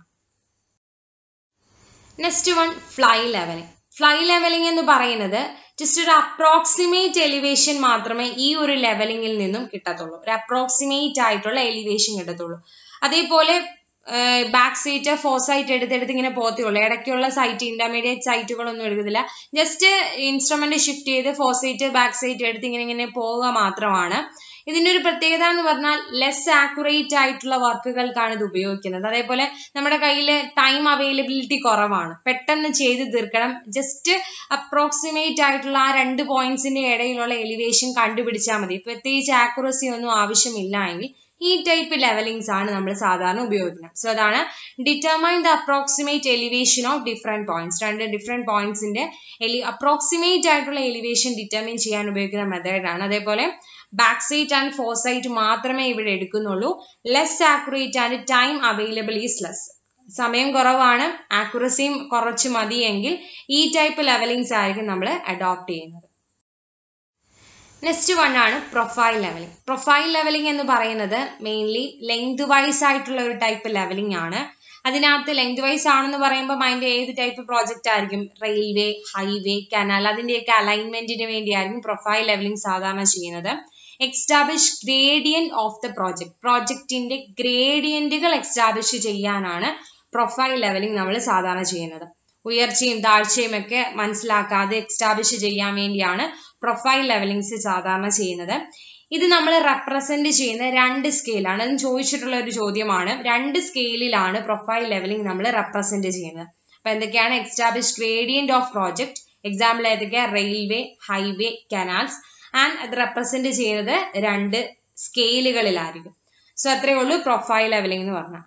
next one fly levelling fly levelling എന്ന് പറയുന്നത് ജസ്റ്റ് ഒരു അപ്രോക്സിമേറ്റ് എലിവേഷൻ മാത്രമേ ഈ ഒരു ലെവലിംഗിൽ നിന്നും കിട്ടത്തുള്ളൂ ഒരു അപ്രോക്സിമേറ്റ് ആയിട്ടുള്ള എലിവേഷൻ കിട്ടത്തുള്ളൂ അതേപോലെ ബാക്ക് സൈറ്റ് ഫോസൈറ്റ് എടുത്തെടുത്ത് ഇങ്ങനെ പോകത്തുള്ളൂ ഇടയ്ക്കുള്ള സൈറ്റ് ഇന്റർമീഡിയറ്റ് സൈറ്റുകളൊന്നും എടുക്കത്തില്ല ജസ്റ്റ് ഇൻസ്ട്രുമെന്റ് ഷിഫ്റ്റ് ചെയ്ത് ഫോസൈറ്റ് ബാക്ക് സൈറ്റ് എടുത്ത് ഇങ്ങനെ ഇങ്ങനെ പോവുക മാത്രമാണ് ഇതിന്റെ ഒരു പ്രത്യേകത എന്ന് പറഞ്ഞാൽ ലെസ് ആക്യുറേറ്റ് ആയിട്ടുള്ള വർക്കുകൾക്കാണ് ഇത് ഉപയോഗിക്കുന്നത് അതേപോലെ നമ്മുടെ കയ്യിൽ ടൈം അവൈലബിലിറ്റി കുറവാണ് പെട്ടെന്ന് ചെയ്ത് തീർക്കണം ജസ്റ്റ് അപ്രോക്സിമേറ്റ് ആയിട്ടുള്ള ആ രണ്ട് പോയിന്റ്സിന്റെ ഇടയിലുള്ള എലിവേഷൻ കണ്ടുപിടിച്ചാൽ മതി പ്രത്യേകിച്ച് ആക്യുറസി ഒന്നും ആവശ്യമില്ല എങ്കിൽ ഈ ടൈപ്പ് ലെവലിംഗ്സ് ആണ് നമ്മൾ സാധാരണ ഉപയോഗിക്കുന്നത് സോ അതാണ് determine the approximate elevation of different points രണ്ട് ഡിഫറെന്റ് പോയിന്റ്സിന്റെ എലി അപ്രോക്സിമേറ്റ് ആയിട്ടുള്ള എലിവേഷൻ ഡിറ്റർമിൻ ചെയ്യാൻ ഉപയോഗിക്കുന്ന മെത്തേഡാണ് അതേപോലെ back sight and fore sight മാത്രമേ ഇവിടെ എടുക്കുന്നുള്ളൂ less accurate and time available is less സമയം കുറവാണ് ആക്യുറസിയും കുറച്ച് മതിയെങ്കിൽ ഈ ടൈപ്പ് ലെവലിംഗ്സ് ആയിരിക്കും നമ്മൾ അഡോപ്റ്റ് ചെയ്യുന്നത് നെക്സ്റ്റ് വൺ ആണ് പ്രൊഫൈൽ ലെവലിംഗ് പ്രൊഫൈൽ ലെവലിംഗ് എന്ന് പറയുന്നത് മെയിൻലി ലെങ്ത് വൈസ് ആയിട്ടുള്ള ഒരു ടൈപ്പ് ലെവലിംഗ് ആണ് അതിനകത്ത് ലെങ്ത് വൈസ് ആണെന്ന് പറയുമ്പോൾ അതിന്റെ ഏത് ടൈപ്പ് പ്രോജക്റ്റ് ആയിരിക്കും റെയിൽവേ ഹൈവേ കനാൽ അതിന്റെയൊക്കെ അലൈൻമെന്റിന് വേണ്ടിയായിരിക്കും പ്രൊഫൈൽ ലെവലിംഗ് സാധാരണ ചെയ്യുന്നത് establish gradient of the project പ്രോജക്റ്റിന്റെ ഗ്രേഡിയന്റുകൾ എക്സ്റ്റാബ്ലിഷ് ചെയ്യാനാണ് പ്രൊഫൈൽ ലെവലിംഗ് നമ്മൾ സാധാരണ ചെയ്യുന്നത് ഉയർച്ചയും താഴ്ചയും ഒക്കെ മനസ്സിലാക്കാതെ എക്സ്റ്റാബ്ലിഷ് ചെയ്യാൻ വേണ്ടിയാണ് പ്രൊഫൈൽ ലെവലിംഗ്സ് സാധാരണ ചെയ്യുന്നത് ഇത് നമ്മൾ റെപ്രസെന്റ് ചെയ്യുന്ന രണ്ട് സ്കെയിലാണ് അതും ചോദിച്ചിട്ടുള്ള ഒരു ചോദ്യമാണ് രണ്ട് സ്കെയിലിലാണ് പ്രൊഫൈൽ ലെവലിംഗ് നമ്മൾ റെപ്രസെന്റ് ചെയ്യുന്നത് അപ്പൊ എന്തൊക്കെയാണ് establish gradient of project example ഏതൊക്കെയാ റെയിൽവേ ഹൈവേ കനാൽസ് ആൻഡ് അത് റെപ്രസെന്റ് ചെയ്യുന്നത് രണ്ട് സ്കെയിലുകളിലായിരിക്കും സോ അത്രയേ ഉള്ളൂ പ്രൊഫൈൽ ലെവലിംഗ് എന്ന് പറഞ്ഞാൽ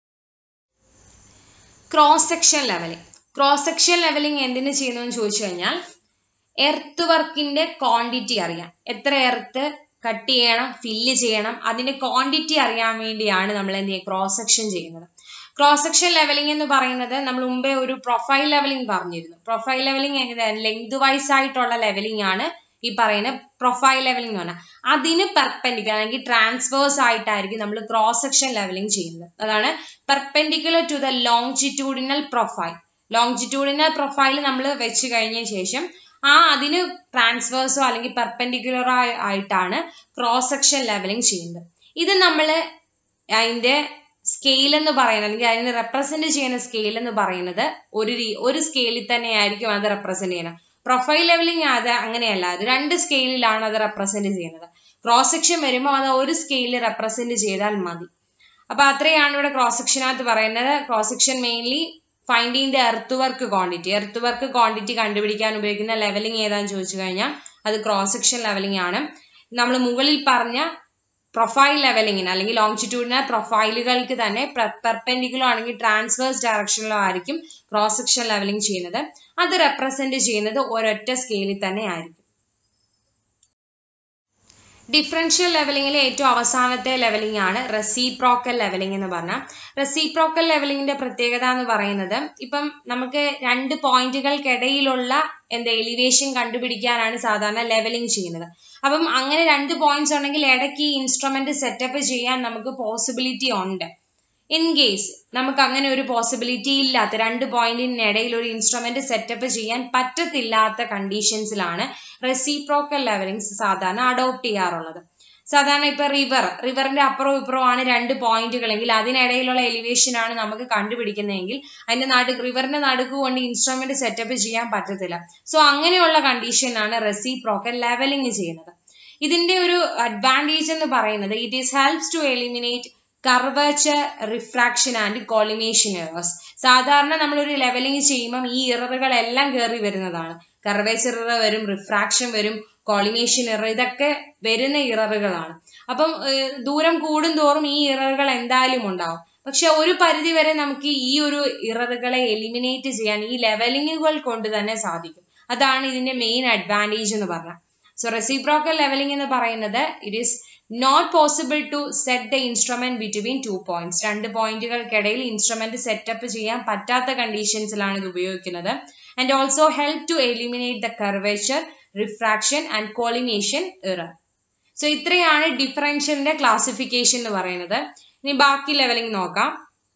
cross section levelling cross section levelling എന്തിനു ചെയ്യുന്നു എന്ന് ചോദിച്ചു കഴിഞ്ഞാൽ എർത്ത് വർക്കിന്റെ ക്വാണ്ടിറ്റി അറിയാം എത്ര എർത്ത് കട്ട് ചെയ്യണം ഫില്ല് ചെയ്യണം അതിന്റെ ക്വാണ്ടിറ്റി അറിയാൻ വേണ്ടിയാണ് നമ്മൾ എന്ത് ചെയ്യുക ക്രോസ് സെക്ഷൻ ചെയ്യുന്നത് ക്രോസ് സെക്ഷൻ ലെവലിംഗ് എന്ന് പറയുന്നത് നമ്മൾ മുമ്പേ ഒരു പ്രൊഫൈൽ ലെവലിംഗ് പറഞ്ഞിരുന്നു പ്രൊഫൈൽ ലെവലിംഗ് എങ്ങനെയാണ് ലെങ്ത് വൈസ് ആയിട്ടുള്ള ലെവലിംഗ് ആണ് ഈ പറയുന്ന പ്രൊഫൈൽ ലെവലിംഗ് എന്ന് പറഞ്ഞാൽ അതിന് പെർപെൻഡിക്കുലർ അല്ലെങ്കിൽ ട്രാൻസ്വേഴ്സ് ആയിട്ടായിരിക്കും നമ്മൾ ക്രോസ് സെക്ഷൻ ലെവലിംഗ് ചെയ്യുന്നത് അതാണ് perpendicular to the longitudinal profile longitudinal profile നമ്മൾ വെച്ച് കഴിഞ്ഞ ശേഷം ആ അതിന് ട്രാൻസ്വേഴ്സോ അല്ലെങ്കിൽ പെർപെൻഡിക്കുലർ ആയിട്ടാണ് ക്രോസ് സെക്ഷൻ ലെവലിംഗ് ചെയ്യുന്നത് ഇത് നമ്മൾ അതിന്റെ സ്കെയിൽ എന്ന് പറയുന്നത് അല്ലെങ്കിൽ അതിനെ റെപ്രസെന്റ് ചെയ്യുന്ന സ്കെയിൽ എന്ന് പറയുന്നത് ഒരു ഒരു സ്കെയിലിൽ തന്നെ ആയിരിക്കും അത് റെപ്രസെന്റ് ചെയ്യുന്നത് പ്രൊഫൈൽ ലെവലിംഗ് അത് അങ്ങനെയല്ല അത് രണ്ട് സ്കെയിലിലാണ് അത് റെപ്രസെന്റ് ചെയ്യുന്നത് ക്രോസ് സെക്ഷൻ വരുമ്പോൾ അത് ഒരു സ്കെയിലിൽ റെപ്രസെന്റ് ചെയ്താൽ മതി അപ്പൊ അത്രയാണ് ഇവിടെ ക്രോസ് സെക്ഷനകത്ത് പറയുന്നത് cross section mainly finding the earth work quantity earth work quantity കണ്ടുപിടിക്കാൻ ഉപയോഗിക്കുന്ന ലെവലിംഗ് ഏതാന്ന് ചോദിച്ചു കഴിഞ്ഞാൽ അത് ക്രോസ് സെക്ഷൻ ലെവലിംഗ് ആണ് നമ്മൾ മുകളിൽ പറഞ്ഞ പ്രൊഫൈൽ ലെവലിങ്ങിന് അല്ലെങ്കിൽ ലോങ്ജിറ്റ്യൂഡിനൽ പ്രൊഫൈലുകൾക്ക് തന്നെ പെർപെൻഡിക്കുലർ ആണെങ്കിൽ ട്രാൻസ്വേഴ്സ് ഡയറക്ഷനിലോ ആയിരിക്കും ക്രോസ് സെക്ഷൻ ലെവലിംഗ് ചെയ്യുന്നത് അത് റെപ്രസെന്റ് ചെയ്യുന്നത് ഒരൊറ്റ സ്കെയിലിൽ തന്നെ ആയിരിക്കും ഡിഫറൻഷ്യൽ ലെവലിംഗിലെ ഏറ്റവും അവസാനത്തെ ലെവലിംഗ് ആണ് റെസിപ്രോക്കൽ ലെവലിംഗ് എന്ന് പറഞ്ഞാൽ റെസിപ്രോക്കൽ ലെവലിംഗിന്റെ പ്രത്യേകത എന്ന് പറയുന്നത് ഇപ്പം നമുക്ക് രണ്ട് പോയിന്റുകൾക്കിടയിലുള്ള എന്താ എലിവേഷൻ കണ്ടുപിടിക്കാനാണ് സാധാരണ ലെവലിംഗ് ചെയ്യുന്നത് അപ്പം അങ്ങനെ രണ്ട് പോയിന്റ്സ് ഉണ്ടെങ്കിൽ ഇടയ്ക്ക് ഈ ഇൻസ്ട്രുമെന്റ് സെറ്റപ്പ് ചെയ്യാൻ നമുക്ക് പോസിബിലിറ്റി ഉണ്ട് ഇൻ കേസ് നമുക്ക് അങ്ങനെ ഒരു പോസിബിലിറ്റി ഇല്ലാത്ത രണ്ട് പോയിന്റിനിടയിൽ ഒരു ഇൻസ്ട്രുമെന്റ് സെറ്റപ്പ് ചെയ്യാൻ പറ്റത്തില്ലാത്ത കണ്ടീഷൻസിലാണ് റെസിപ്രോക്കൽ ലെവലിംഗ്സ് സാധാരണ അഡോപ്റ്റ് ചെയ്യാറുള്ളത് സാധാരണ ഇപ്പൊ റിവർ റിവറിന്റെ അപ്പുറവും ഇപ്പുറവും ആണ് രണ്ട് പോയിന്റുകളെങ്കിൽ അതിനിടയിലുള്ള എലിവേഷൻ ആണ് നമുക്ക് കണ്ടുപിടിക്കുന്നതെങ്കിൽ അതിന്റെ നടുക്ക് റിവറിന്റെ നടുക്ക് കൊണ്ട് ഇൻസ്ട്രുമെന്റ് സെറ്റപ്പ് ചെയ്യാൻ പറ്റത്തില്ല സോ അങ്ങനെയുള്ള കണ്ടീഷനാണ് റെസിപ്രോക്കൽ ലെവലിംഗ് ചെയ്യുന്നത് ഇതിന്റെ ഒരു അഡ്വാൻറ്റേജ് എന്ന് പറയുന്നത് it is helps to eliminate curvature refraction and collimation errors സാധാരണ നമ്മളൊരു ലെവലിംഗ് ചെയ്യുമ്പം ഈ ഇററുകളെല്ലാം കയറി വരുന്നതാണ് കർവേച്ചർ ഇറർ വരും റിഫ്രാക്ഷൻ വരും കോളിനേഷൻ ഇറർ ഇതൊക്കെ വരുന്ന ഇററുകളാണ് അപ്പം ദൂരം കൂടും തോറും ഈ ഇററുകൾ എന്തായാലും ഉണ്ടാവും പക്ഷെ ഒരു പരിധി വരെ നമുക്ക് ഈ ഒരു ഇററുകളെ എലിമിനേറ്റ് ചെയ്യാൻ ഈ ലെവലിങ്ങുകൾ കൊണ്ട് തന്നെ സാധിക്കും അതാണ് ഇതിന്റെ മെയിൻ അഡ്വാൻറ്റേജ് എന്ന് പറഞ്ഞാൽ സോ റെസിപ്രോക്കൽ ലെവലിംഗ് എന്ന് പറയുന്നത് it is not possible to set the instrument between two points രണ്ട് പോയിന്റുകൾക്കിടയിൽ ഇൻസ്ട്രുമെന്റ് സെറ്റപ്പ് ചെയ്യാൻ പറ്റാത്ത കണ്ടീഷൻസിലാണ് ഇത് ഉപയോഗിക്കുന്നത് and also help to eliminate the curvature refraction and collimation error so ഇത്രയാണ് ഡിഫറൻഷ്യലിന്റെ ക്ലാസിഫിക്കേഷൻ എന്ന് പറയുന്നത് ഇനി ബാക്കി ലെവലിംഗ് നോക്കാം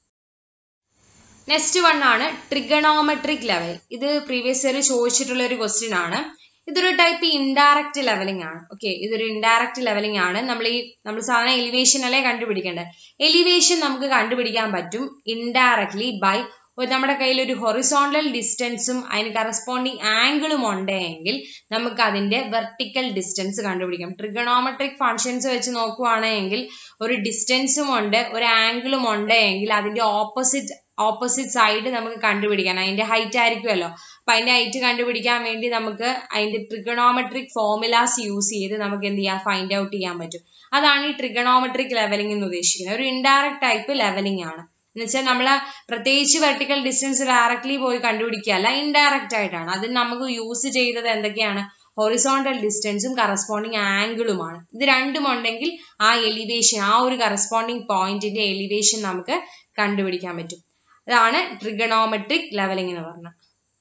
നെക്സ്റ്റ് വൺ ആണ് ട്രിഗണോമെട്രിക് ലെവൽ ഇത് പ്രീവിയസ് ഇയർ ചോദിച്ചിട്ടുള്ള ഒരു ക്വസ്റ്റ്യൻ ആണ് ഇതൊരു ടൈപ്പ് ഇൻഡയറക്റ്റ് ലെവലിംഗ് ആണ് ഓക്കെ ഇതൊരു ഇൻഡയറക്റ്റ് ലെവലിംഗ് ആണ് നമ്മൾ ഈ നമ്മൾ സാധാരണ എലിവേഷൻ അല്ലേ കണ്ടുപിടിക്കേണ്ടത് എലിവേഷൻ നമുക്ക് കണ്ടുപിടിക്കാൻ പറ്റും ഇൻഡയറക്ട്ലി ബൈ നമ്മുടെ കയ്യിൽ ഒരു ഹൊറിസോണ്ടൽ ഡിസ്റ്റൻസും അതിന് കറസ്പോണ്ടിങ് ആംഗിളും ഉണ്ടെങ്കിൽ നമുക്ക് അതിന്റെ വെർട്ടിക്കൽ ഡിസ്റ്റൻസ് കണ്ടുപിടിക്കാം ട്രിഗണോമെട്രിക് ഫങ്ഷൻസ് വെച്ച് നോക്കുവാണെങ്കിൽ ഒരു ഡിസ്റ്റൻസും ഉണ്ട് ഒരു ആംഗിളും ഉണ്ടെങ്കിൽ അതിന്റെ ഓപ്പോസിറ്റ് ഓപ്പോസിറ്റ് സൈഡ് നമുക്ക് കണ്ടുപിടിക്കാൻ അതിന്റെ ഹൈറ്റ് ആയിരിക്കുമല്ലോ അപ്പൊ അതിന്റെ ഹൈറ്റ് കണ്ടുപിടിക്കാൻ വേണ്ടി നമുക്ക് അതിന്റെ ട്രിഗണോമെട്രിക് ഫോർമുലാസ് യൂസ് ചെയ്ത് നമുക്ക് എന്ത് ചെയ്യാം ഫൈൻഡ് ഔട്ട് ചെയ്യാൻ പറ്റും അതാണ് ഈ ട്രിഗണോമെട്രിക് ലെവലിംഗ് എന്ന് ഉദ്ദേശിക്കുന്നത് ഒരു ഇൻഡയറക്റ്റ് ടൈപ്പ് ലെവലിംഗ് ആണ് എന്ന് വെച്ചാൽ നമ്മൾ പ്രത്യേകിച്ച് വെർട്ടിക്കൽ ഡിസ്റ്റൻസ് ഡയറക്ട്ലി പോയി കണ്ടുപിടിക്കുകയല്ല ഇൻഡയറക്റ്റ് ആയിട്ടാണ് അതിന് നമുക്ക് യൂസ് ചെയ്തത് എന്തൊക്കെയാണ് ഹൊറിസോണ്ടൽ ഡിസ്റ്റൻസും കറസ്പോണ്ടിങ് ആംഗിളുമാണ് ഇത് രണ്ടും ഉണ്ടെങ്കിൽ ആ എലിവേഷൻ ആ ഒരു കറസ്പോണ്ടിങ് പോയിന്റിന്റെ എലിവേഷൻ നമുക്ക് കണ്ടുപിടിക്കാൻ പറ്റും അതാണ് ട്രിഗണോമെട്രിക് ലെവലിംഗ് എന്ന് പറഞ്ഞത്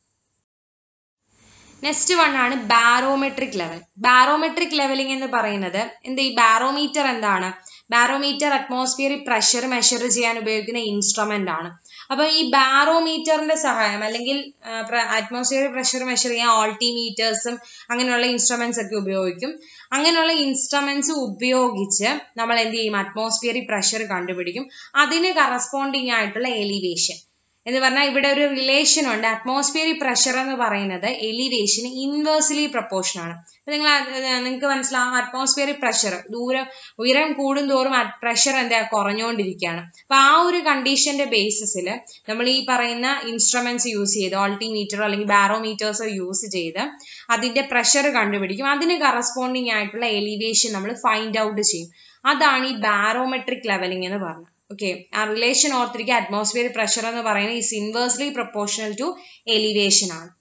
നെക്സ്റ്റ് വൺ ആണ് ബാരോമെട്രിക് ലെവൽ ബാരോമെട്രിക് ലെവലിംഗ് എന്ന് പറയുന്നത് എന്ത് ഈ ബാരോമീറ്റർ എന്താണ് ബാരോമീറ്റർ അറ്റ്മോസ്ഫിയറിക് പ്രഷർ മെഷർ ചെയ്യാൻ ഉപയോഗിക്കുന്ന ഇൻസ്ട്രുമെന്റ് ആണ് അപ്പൊ ഈ ബാരോമീറ്ററിന്റെ സഹായം അല്ലെങ്കിൽ അറ്റ്മോസ്ഫിയറിക് പ്രഷർ മെഷർ ചെയ്യാൻ ഓൾട്ടിമീറ്റേഴ്സും അങ്ങനെയുള്ള ഇൻസ്ട്രുമെന്റ്സ് ഒക്കെ ഉപയോഗിക്കും അങ്ങനെയുള്ള ഇൻസ്ട്രുമെന്റ്സ് ഉപയോഗിച്ച് നമ്മൾ എന്ത് ചെയ്യും അറ്റ്മോസ്ഫിയറിക് പ്രഷർ കണ്ടുപിടിക്കും അതിന് കറസ്പോണ്ടിങ് ആയിട്ടുള്ള എലിവേഷൻ എന്ന് പറഞ്ഞാൽ ഇവിടെ ഒരു റിലേഷൻ ഉണ്ട് അറ്റ്മോസ്ഫിയറിക് പ്രഷർ എന്ന് പറയുന്നത് എലിവേഷന് ഇൻവേഴ്സ്ലി പ്രപ്പോർഷൻ ആണ് അപ്പൊ നിങ്ങൾ നിങ്ങൾക്ക് മനസ്സിലാവും അറ്റ്മോസ്ഫിയറിക് പ്രഷർ ദൂരം ഉയരം കൂടും തോറും പ്രഷർ എന്താ കുറഞ്ഞുകൊണ്ടിരിക്കുകയാണ് അപ്പൊ ആ ഒരു കണ്ടീഷന്റെ ബേസിസിൽ നമ്മൾ ഈ പറയുന്ന ഇൻസ്ട്രുമെന്റ്സ് യൂസ് ചെയ്ത് ഓൾട്ടിമീറ്ററോ അല്ലെങ്കിൽ ബാരോമീറ്റേഴ്സോ യൂസ് ചെയ്ത് അതിന്റെ പ്രഷർ കണ്ടുപിടിക്കും അതിന് കറസ്പോണ്ടിങ് ആയിട്ടുള്ള എലിവേഷൻ നമ്മൾ ഫൈൻഡ് ഔട്ട് ചെയ്യും അതാണ് ഈ ബാരോമെട്രിക് ലെവലിംഗ് എന്ന് പറഞ്ഞത് ഓക്കെ ആ റിലേഷൻ ഓർത്തിരിക്കുക അറ്റ്മോസ്ഫിയർ പ്രഷർ എന്ന് പറയുന്നത് is inversely proportional to elevation ആണ്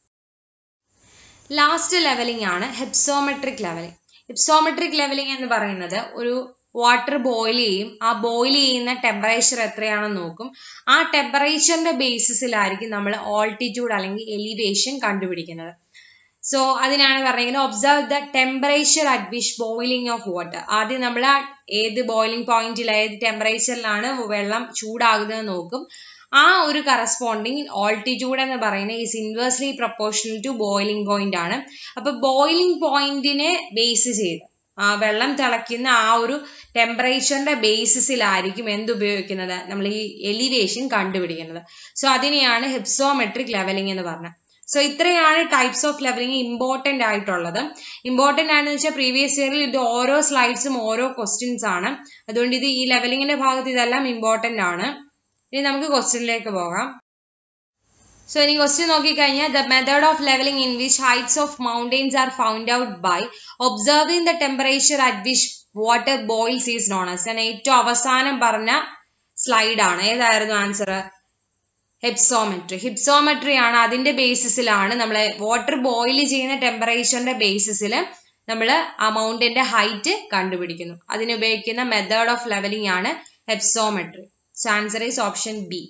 ലാസ്റ്റ് ലെവലിംഗ് ആണ് ഹെപ്സോമെട്രിക് ലെവലിംഗ് ഹിപ്സോമെട്രിക് ലെവലിംഗ് എന്ന് പറയുന്നത് ഒരു വാട്ടർ ബോയിൽ ചെയ്യും ആ ബോയിൽ ചെയ്യുന്ന ടെമ്പറേച്ചർ എത്രയാണെന്ന് നോക്കും ആ ടെമ്പറേച്ചറിന്റെ ബേസിസിലായിരിക്കും നമ്മൾ ഓൾട്ടിറ്റ്യൂഡ് അല്ലെങ്കിൽ എലിവേഷൻ കണ്ടുപിടിക്കുന്നത് സോ അതിനാണ് പറഞ്ഞിരിക്കുന്നത് observe the temperature at which boiling of water ആദ്യം നമ്മൾ ഏത് ബോയിലിംഗ് പോയിന്റിൽ ഏത് ടെമ്പറേച്ചറിലാണ് വെള്ളം ചൂടാകുന്നത് നോക്കും ആ ഒരു കറസ്പോണ്ടിങ് ഓൾട്ടിറ്റ്യൂഡ് എന്ന് പറയുന്നത് is inversely proportional to boiling point ആണ് അപ്പൊ ബോയിലിംഗ് പോയിന്റിനെ ബേസ് ചെയ്ത് ആ വെള്ളം തിളയ്ക്കുന്ന ആ ഒരു ടെമ്പറേച്ചറിന്റെ ബേസിസിലായിരിക്കും എന്ത് ഉപയോഗിക്കുന്നത് നമ്മൾ ഈ എലിവേഷൻ കണ്ടുപിടിക്കുന്നത് സോ അതിനെയാണ് ഹിപ്സോമെട്രിക് ലെവലിംഗ് എന്ന് പറഞ്ഞത് സോ ഇത്രയാണ് ടൈപ്സ് ഓഫ് ലെവലിംഗ് ഇമ്പോർട്ടന്റ് ആയിട്ടുള്ളത് ഇമ്പോർട്ടന്റ് ആണെന്ന് വെച്ചാൽ പ്രീവിയസ് ഇയറിൽ ഇത് ഓരോ സ്ലൈഡ്സും ഓരോ ക്വസ്റ്റ്യൻസ് ആണ് അതുകൊണ്ട് ഇത് ഈ ലെവലിംഗിന്റെ ഭാഗത്ത് ഇതെല്ലാം ഇമ്പോർട്ടന്റ് ആണ് ഇനി നമുക്ക് ക്വസ്റ്റ്യനിലേക്ക് പോകാം സോ ഇനി ക്വസ്റ്റ്യൻ നോക്കിക്കഴിഞ്ഞാൽ the method of levelling in which heights of mountains are found out by observing the temperature at which water boils is known as ഞാൻ ഏറ്റവും അവസാനം പറഞ്ഞ സ്ലൈഡാണ് ഏതായിരുന്നു ആൻസർ ഹെപ്സോമെട്രി ഹിപ്സോമെട്രി ആണ് അതിന്റെ ബേസിസിലാണ് നമ്മൾ വാട്ടർ ബോയിൽ ചെയ്യുന്ന ടെമ്പറേച്ചറിന്റെ ബേസിസിൽ നമ്മൾ ആ മൗണ്ടിന്റെ ഹൈറ്റ് കണ്ടുപിടിക്കുന്നു അതിന് ഉപയോഗിക്കുന്ന മെത്തേഡ് ഓഫ് ലെവലിംഗ് ആണ് hypsometry so answer is option B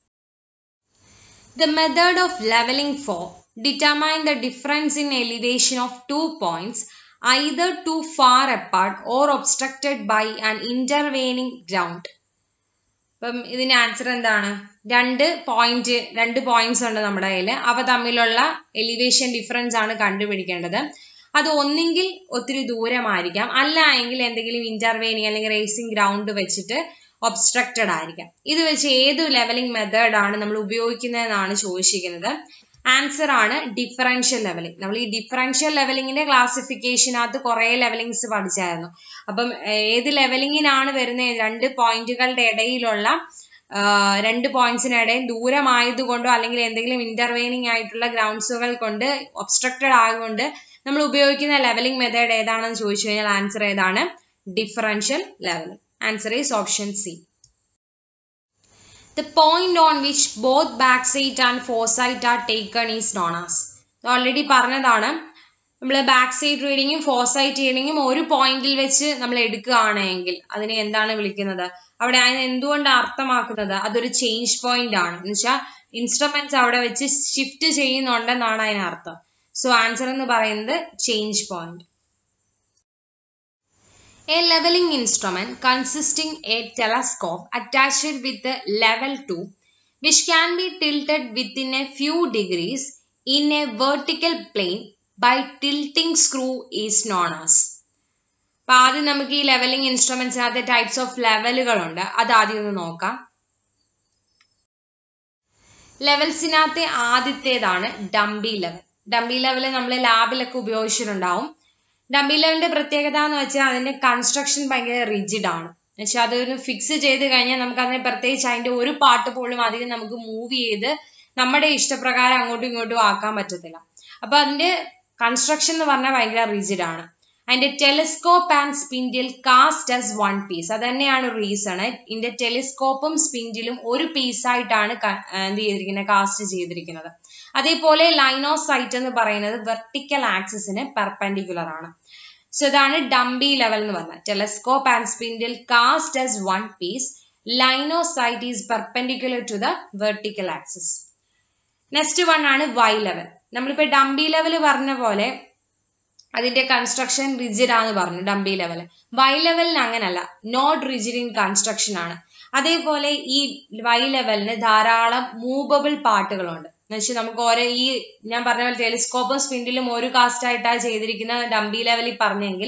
The method of leveling for determine the difference in elevation of two points either too far apart or obstructed by an intervening ground. അപ്പം ഇതിന്റെ answer എന്താണ് രണ്ട് point രണ്ട് points ഉണ്ട് നമ്മുടെ കയ്യിൽ അവ തമ്മിലുള്ള എലിവേഷൻ ഡിഫറൻസ് ആണ് കണ്ടുപിടിക്കേണ്ടത് അത് ഒന്നെങ്കിൽ ഒത്തിരി ദൂരമായിരിക്കാം അല്ല എങ്കിൽ എന്തെങ്കിലും ഇന്റർവെയിനിങ് അല്ലെങ്കിൽ റേസിംഗ് ഗ്രൗണ്ട് വെച്ചിട്ട് ഒബ്സ്ട്രക്റ്റഡ് ആയിരിക്കാം ഇത് വെച്ച് ഏത് ലെവലിംഗ് മെത്തേഡ് ആണ് നമ്മൾ ഉപയോഗിക്കുന്നതെന്നാണ് ചോദിച്ചിരിക്കുന്നത് ആൻസർ ആണ് ഡിഫറൻഷ്യൽ ലെവലിംഗ് നമ്മൾ ഈ ഡിഫറൻഷ്യൽ ലെവലിംഗിന്റെ ക്ലാസിഫിക്കേഷനകത്ത് കുറെ ലെവലിംഗ്സ് പഠിച്ചായിരുന്നു അപ്പം ഏത് ലെവലിംഗിനാണ് വരുന്നത് രണ്ട് പോയിന്റുകളുടെ ഇടയിലുള്ള രണ്ട് പോയിന്റ്സിനിടയിൽ ദൂരമായതുകൊണ്ടോ അല്ലെങ്കിൽ എന്തെങ്കിലും ഇന്റർവെയിനിങ് ആയിട്ടുള്ള ഗ്രൗണ്ട്സുകൾ കൊണ്ട് ഒബ്സ്ട്രക്റ്റഡ് ആയതുകൊണ്ട് നമ്മൾ ഉപയോഗിക്കുന്ന ലെവലിംഗ് മെത്തേഡ് ഏതാണെന്ന് ചോദിച്ചു കഴിഞ്ഞാൽ ആൻസർ ഏതാണ് differential levelling answer is option C The point on which both backside and foresight are taken is known as. Already പറഞ്ഞതാണ് നമ്മൾ ബാക്ക് സൈഡ് റീഡിങ്ങും ഫോർസൈറ്റ് റീഡിങ്ങും ഒരു പോയിന്റിൽ വെച്ച് നമ്മൾ എടുക്കുകയാണെങ്കിൽ അതിനെ എന്താണ് വിളിക്കുന്നത് അവിടെ അതിന് എന്തുകൊണ്ട് അർത്ഥമാക്കുന്നത് അതൊരു ചേഞ്ച് പോയിന്റ് ആണ് എന്ന് വെച്ചാൽ ഇൻസ്ട്രുമെന്റ്സ് അവിടെ വെച്ച് ഷിഫ്റ്റ് ചെയ്യുന്നുണ്ടെന്നാണ് അതിനർത്ഥം സോ ആൻസർ എന്ന് പറയുന്നത് change point A leveling instrument consisting a telescope attached with a level 2 which can be tilted within a few degrees in a vertical plane by tilting screw is known as. അപ്പൊ ആദ്യം നമുക്ക് ഈ levelling ഇൻസ്ട്രുമെന്റ്സിനകത്ത് types of ലെവലുകളുണ്ട് അത് ആദ്യം ഒന്ന് നോക്കാം ലെവൽസിനകത്തെ ആദ്യത്തേതാണ് ഡംബി ലെവൽ ഡംബി ലെവൽ നമ്മൾ ലാബിലൊക്കെ ഉപയോഗിച്ചിട്ടുണ്ടാവും ഡംബി ലെവലിന്റെ പ്രത്യേകത എന്ന് വെച്ചാൽ അതിന്റെ കൺസ്ട്രക്ഷൻ ഭയങ്കര റിജിഡ് ആണ് എന്നുവെച്ചാൽ അതൊരു ഫിക്സ് ചെയ്ത് കഴിഞ്ഞാൽ നമുക്ക് അതിനെ പ്രത്യേകിച്ച് അതിന്റെ ഒരു പാർട്ട് പോലും അധികം നമുക്ക് മൂവ് ചെയ്ത് നമ്മുടെ ഇഷ്ടപ്രകാരം അങ്ങോട്ടും ഇങ്ങോട്ടും ആക്കാൻ പറ്റത്തില്ല അപ്പൊ അതിന്റെ കൺസ്ട്രക്ഷൻ എന്ന് പറഞ്ഞാൽ ഭയങ്കര റിജിഡ് ആണ് അതിന്റെ telescope and spindle cast as one piece അത് തന്നെയാണ് റീസൺ ഇതിന്റെ ടെലിസ്കോപ്പും സ്പിൻഡിലും ഒരു പീസായിട്ടാണ് എന്ത് ചെയ്തിരിക്കുന്നത് കാസ്റ്റ് ചെയ്തിരിക്കുന്നത് അതേപോലെ ലൈനോസൈറ്റ് എന്ന് പറയുന്നത് വെർട്ടിക്കൽ ആക്സിസിന് പെർപെൻഡിക്കുലർ ആണ് സോ ഇതാണ് ഡംബി ലെവൽ എന്ന് പറഞ്ഞത് telescope and spindle cast as one piece line of sight is perpendicular to the vertical axis next one ആണ് വൈ ലെവൽ നമ്മളിപ്പോ ഡംബി ലെവൽ പറഞ്ഞ പോലെ അതിന്റെ കൺസ്ട്രക്ഷൻ റിജിഡ് ആണെന്ന് പറഞ്ഞു ഡംബി ലെവൽ വൈ ലെവലിന് അങ്ങനല്ല നോട്ട് റിജിഡ് ഇൻ കൺസ്ട്രക്ഷൻ ആണ് അതേപോലെ ഈ വൈ ലെവലിന് ധാരാളം മൂവബിൾ പാർട്ടുകളുണ്ട് എന്നുവെച്ചാൽ നമുക്ക് ഓരോ ഈ ഞാൻ പറഞ്ഞ പോലെ ടെലിസ്കോപ്പും സ്പിൻഡിലും ഒരു കാസ്റ്റ് ആയിട്ടാണ് ചെയ്തിരിക്കുന്ന ഡംബി ലെവലിൽ പറഞ്ഞെങ്കിൽ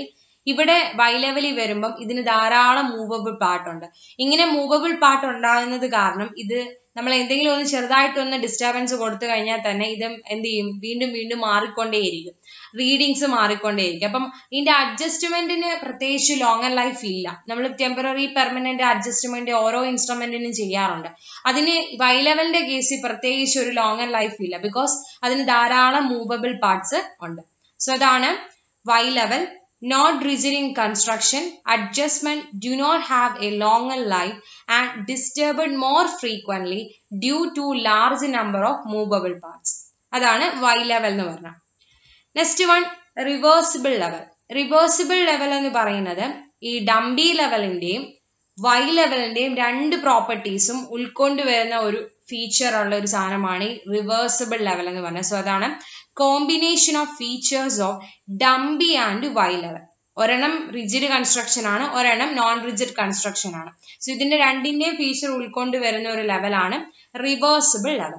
ഇവിടെ വൈ ലെവലിൽ വരുമ്പം ഇതിന് ധാരാളം മൂവബിൾ പാർട്ട് ഉണ്ട് ഇങ്ങനെ മൂവബിൾ പാർട്ട് ഉണ്ടാകുന്നത് കാരണം ഇത് നമ്മൾ എന്തെങ്കിലും ഒന്ന് ചെറുതായിട്ടൊന്ന് ഡിസ്റ്റർബൻസ് കൊടുത്തു കഴിഞ്ഞാൽ തന്നെ ഇത് എന്ത് ചെയ്യും വീണ്ടും വീണ്ടും മാറിക്കൊണ്ടേയിരിക്കും റീഡിങ്സ് മാറിക്കൊണ്ടേയിരിക്കും അപ്പം ഇതിന്റെ അഡ്ജസ്റ്റ്മെന്റിന് പ്രത്യേകിച്ച് ലോങ്ങർ ലൈഫ് ഇല്ല നമ്മൾ ടെമ്പററി പെർമനന്റ് അഡ്ജസ്റ്റ്മെന്റ് ഓരോ ഇൻസ്ട്രുമെന്റിനും ചെയ്യാറുണ്ട് അതിന് വൈ ലെവലിന്റെ കേസിൽ പ്രത്യേകിച്ച് ഒരു ലോങ്ങർ ലൈഫ് ഇല്ല ബിക്കോസ് അതിന് ധാരാളം മൂവബിൾ പാർട്സ് ഉണ്ട് സോ അതാണ് Y level not rigid in construction, adjustment do not have a longer life and disturbed more frequently due to large number of movable parts. അതാണ് Y level എന്ന് പറഞ്ഞാൽ next one reversible level reversible level എന്ന് പറയുന്നത് ഈ dumpy ലെവലിന്റെയും Y ലെവലിന്റെയും രണ്ട് പ്രോപ്പർട്ടീസും ഉൾക്കൊണ്ടുവരുന്ന ഒരു feature ഉള്ള ഒരു സാധനമാണ് ഈ റിവേഴ്സിബിൾ ലെവൽ എന്ന് പറഞ്ഞത് സോ അതാണ് combination of features of dumpy and Y level ഒരെണ്ണം റിജിഡ് കൺസ്ട്രക്ഷൻ ആണ് ഒരെണ്ണം നോൺ റിജിഡ് കൺസ്ട്രക്ഷൻ ആണ് സോ ഇതിന്റെ രണ്ടിന്റെയും ഫീച്ചർ ഉൾക്കൊണ്ട് വരുന്ന ഒരു ലെവലാണ് reversible level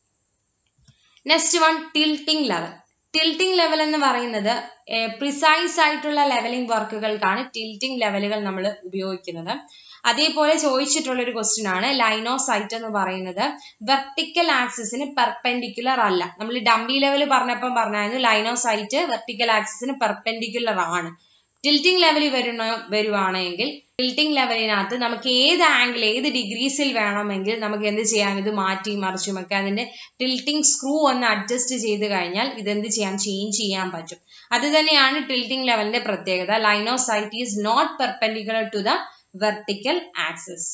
next one tilting level tilting level എന്ന് പറയുന്നത് പ്രിസൈസ് ആയിട്ടുള്ള ലെവലിംഗ് വർക്കുകൾക്കാണ് ടിൽറ്റിംഗ് ലെവലുകൾ നമ്മൾ ഉപയോഗിക്കുന്നത് അതേപോലെ ചോദിച്ചിട്ടുള്ള ഒരു ക്വസ്റ്റ്യൻ ആണ് ലൈനോസൈറ്റ് എന്ന് പറയുന്നത് വെർട്ടിക്കൽ ആക്സിസിന് പെർപെൻഡിക്കുലർ അല്ല നമ്മൾ ഡംബി ലെവൽ പറഞ്ഞപ്പം പറഞ്ഞായിരുന്നു ലൈനോസൈറ്റ് വെർട്ടിക്കൽ ആക്സിസിന് പെർപെൻഡിക്കുലർ ആണ് ടിൽറ്റിംഗ് ലെവലിൽ വരുന്ന വരുവാണെങ്കിൽ ടിൽറ്റിംഗ് ലെവലിനകത്ത് നമുക്ക് ഏത് ആംഗിൾ ഏത് ഡിഗ്രീസിൽ വേണമെങ്കിൽ നമുക്ക് എന്ത് ചെയ്യാം ഇത് മാറ്റി മറിച്ചും ഒക്കെ അതിന്റെ ടിൽറ്റിംഗ് സ്ക്രൂ ഒന്ന് അഡ്ജസ്റ്റ് ചെയ്ത് കഴിഞ്ഞാൽ ഇതെന്ത് ചെയ്യാം ചേഞ്ച് ചെയ്യാൻ പറ്റും അത് തന്നെയാണ് ടിൽറ്റിംഗ് ലെവലിന്റെ പ്രത്യേകത line of sight is not perpendicular to the vertical axis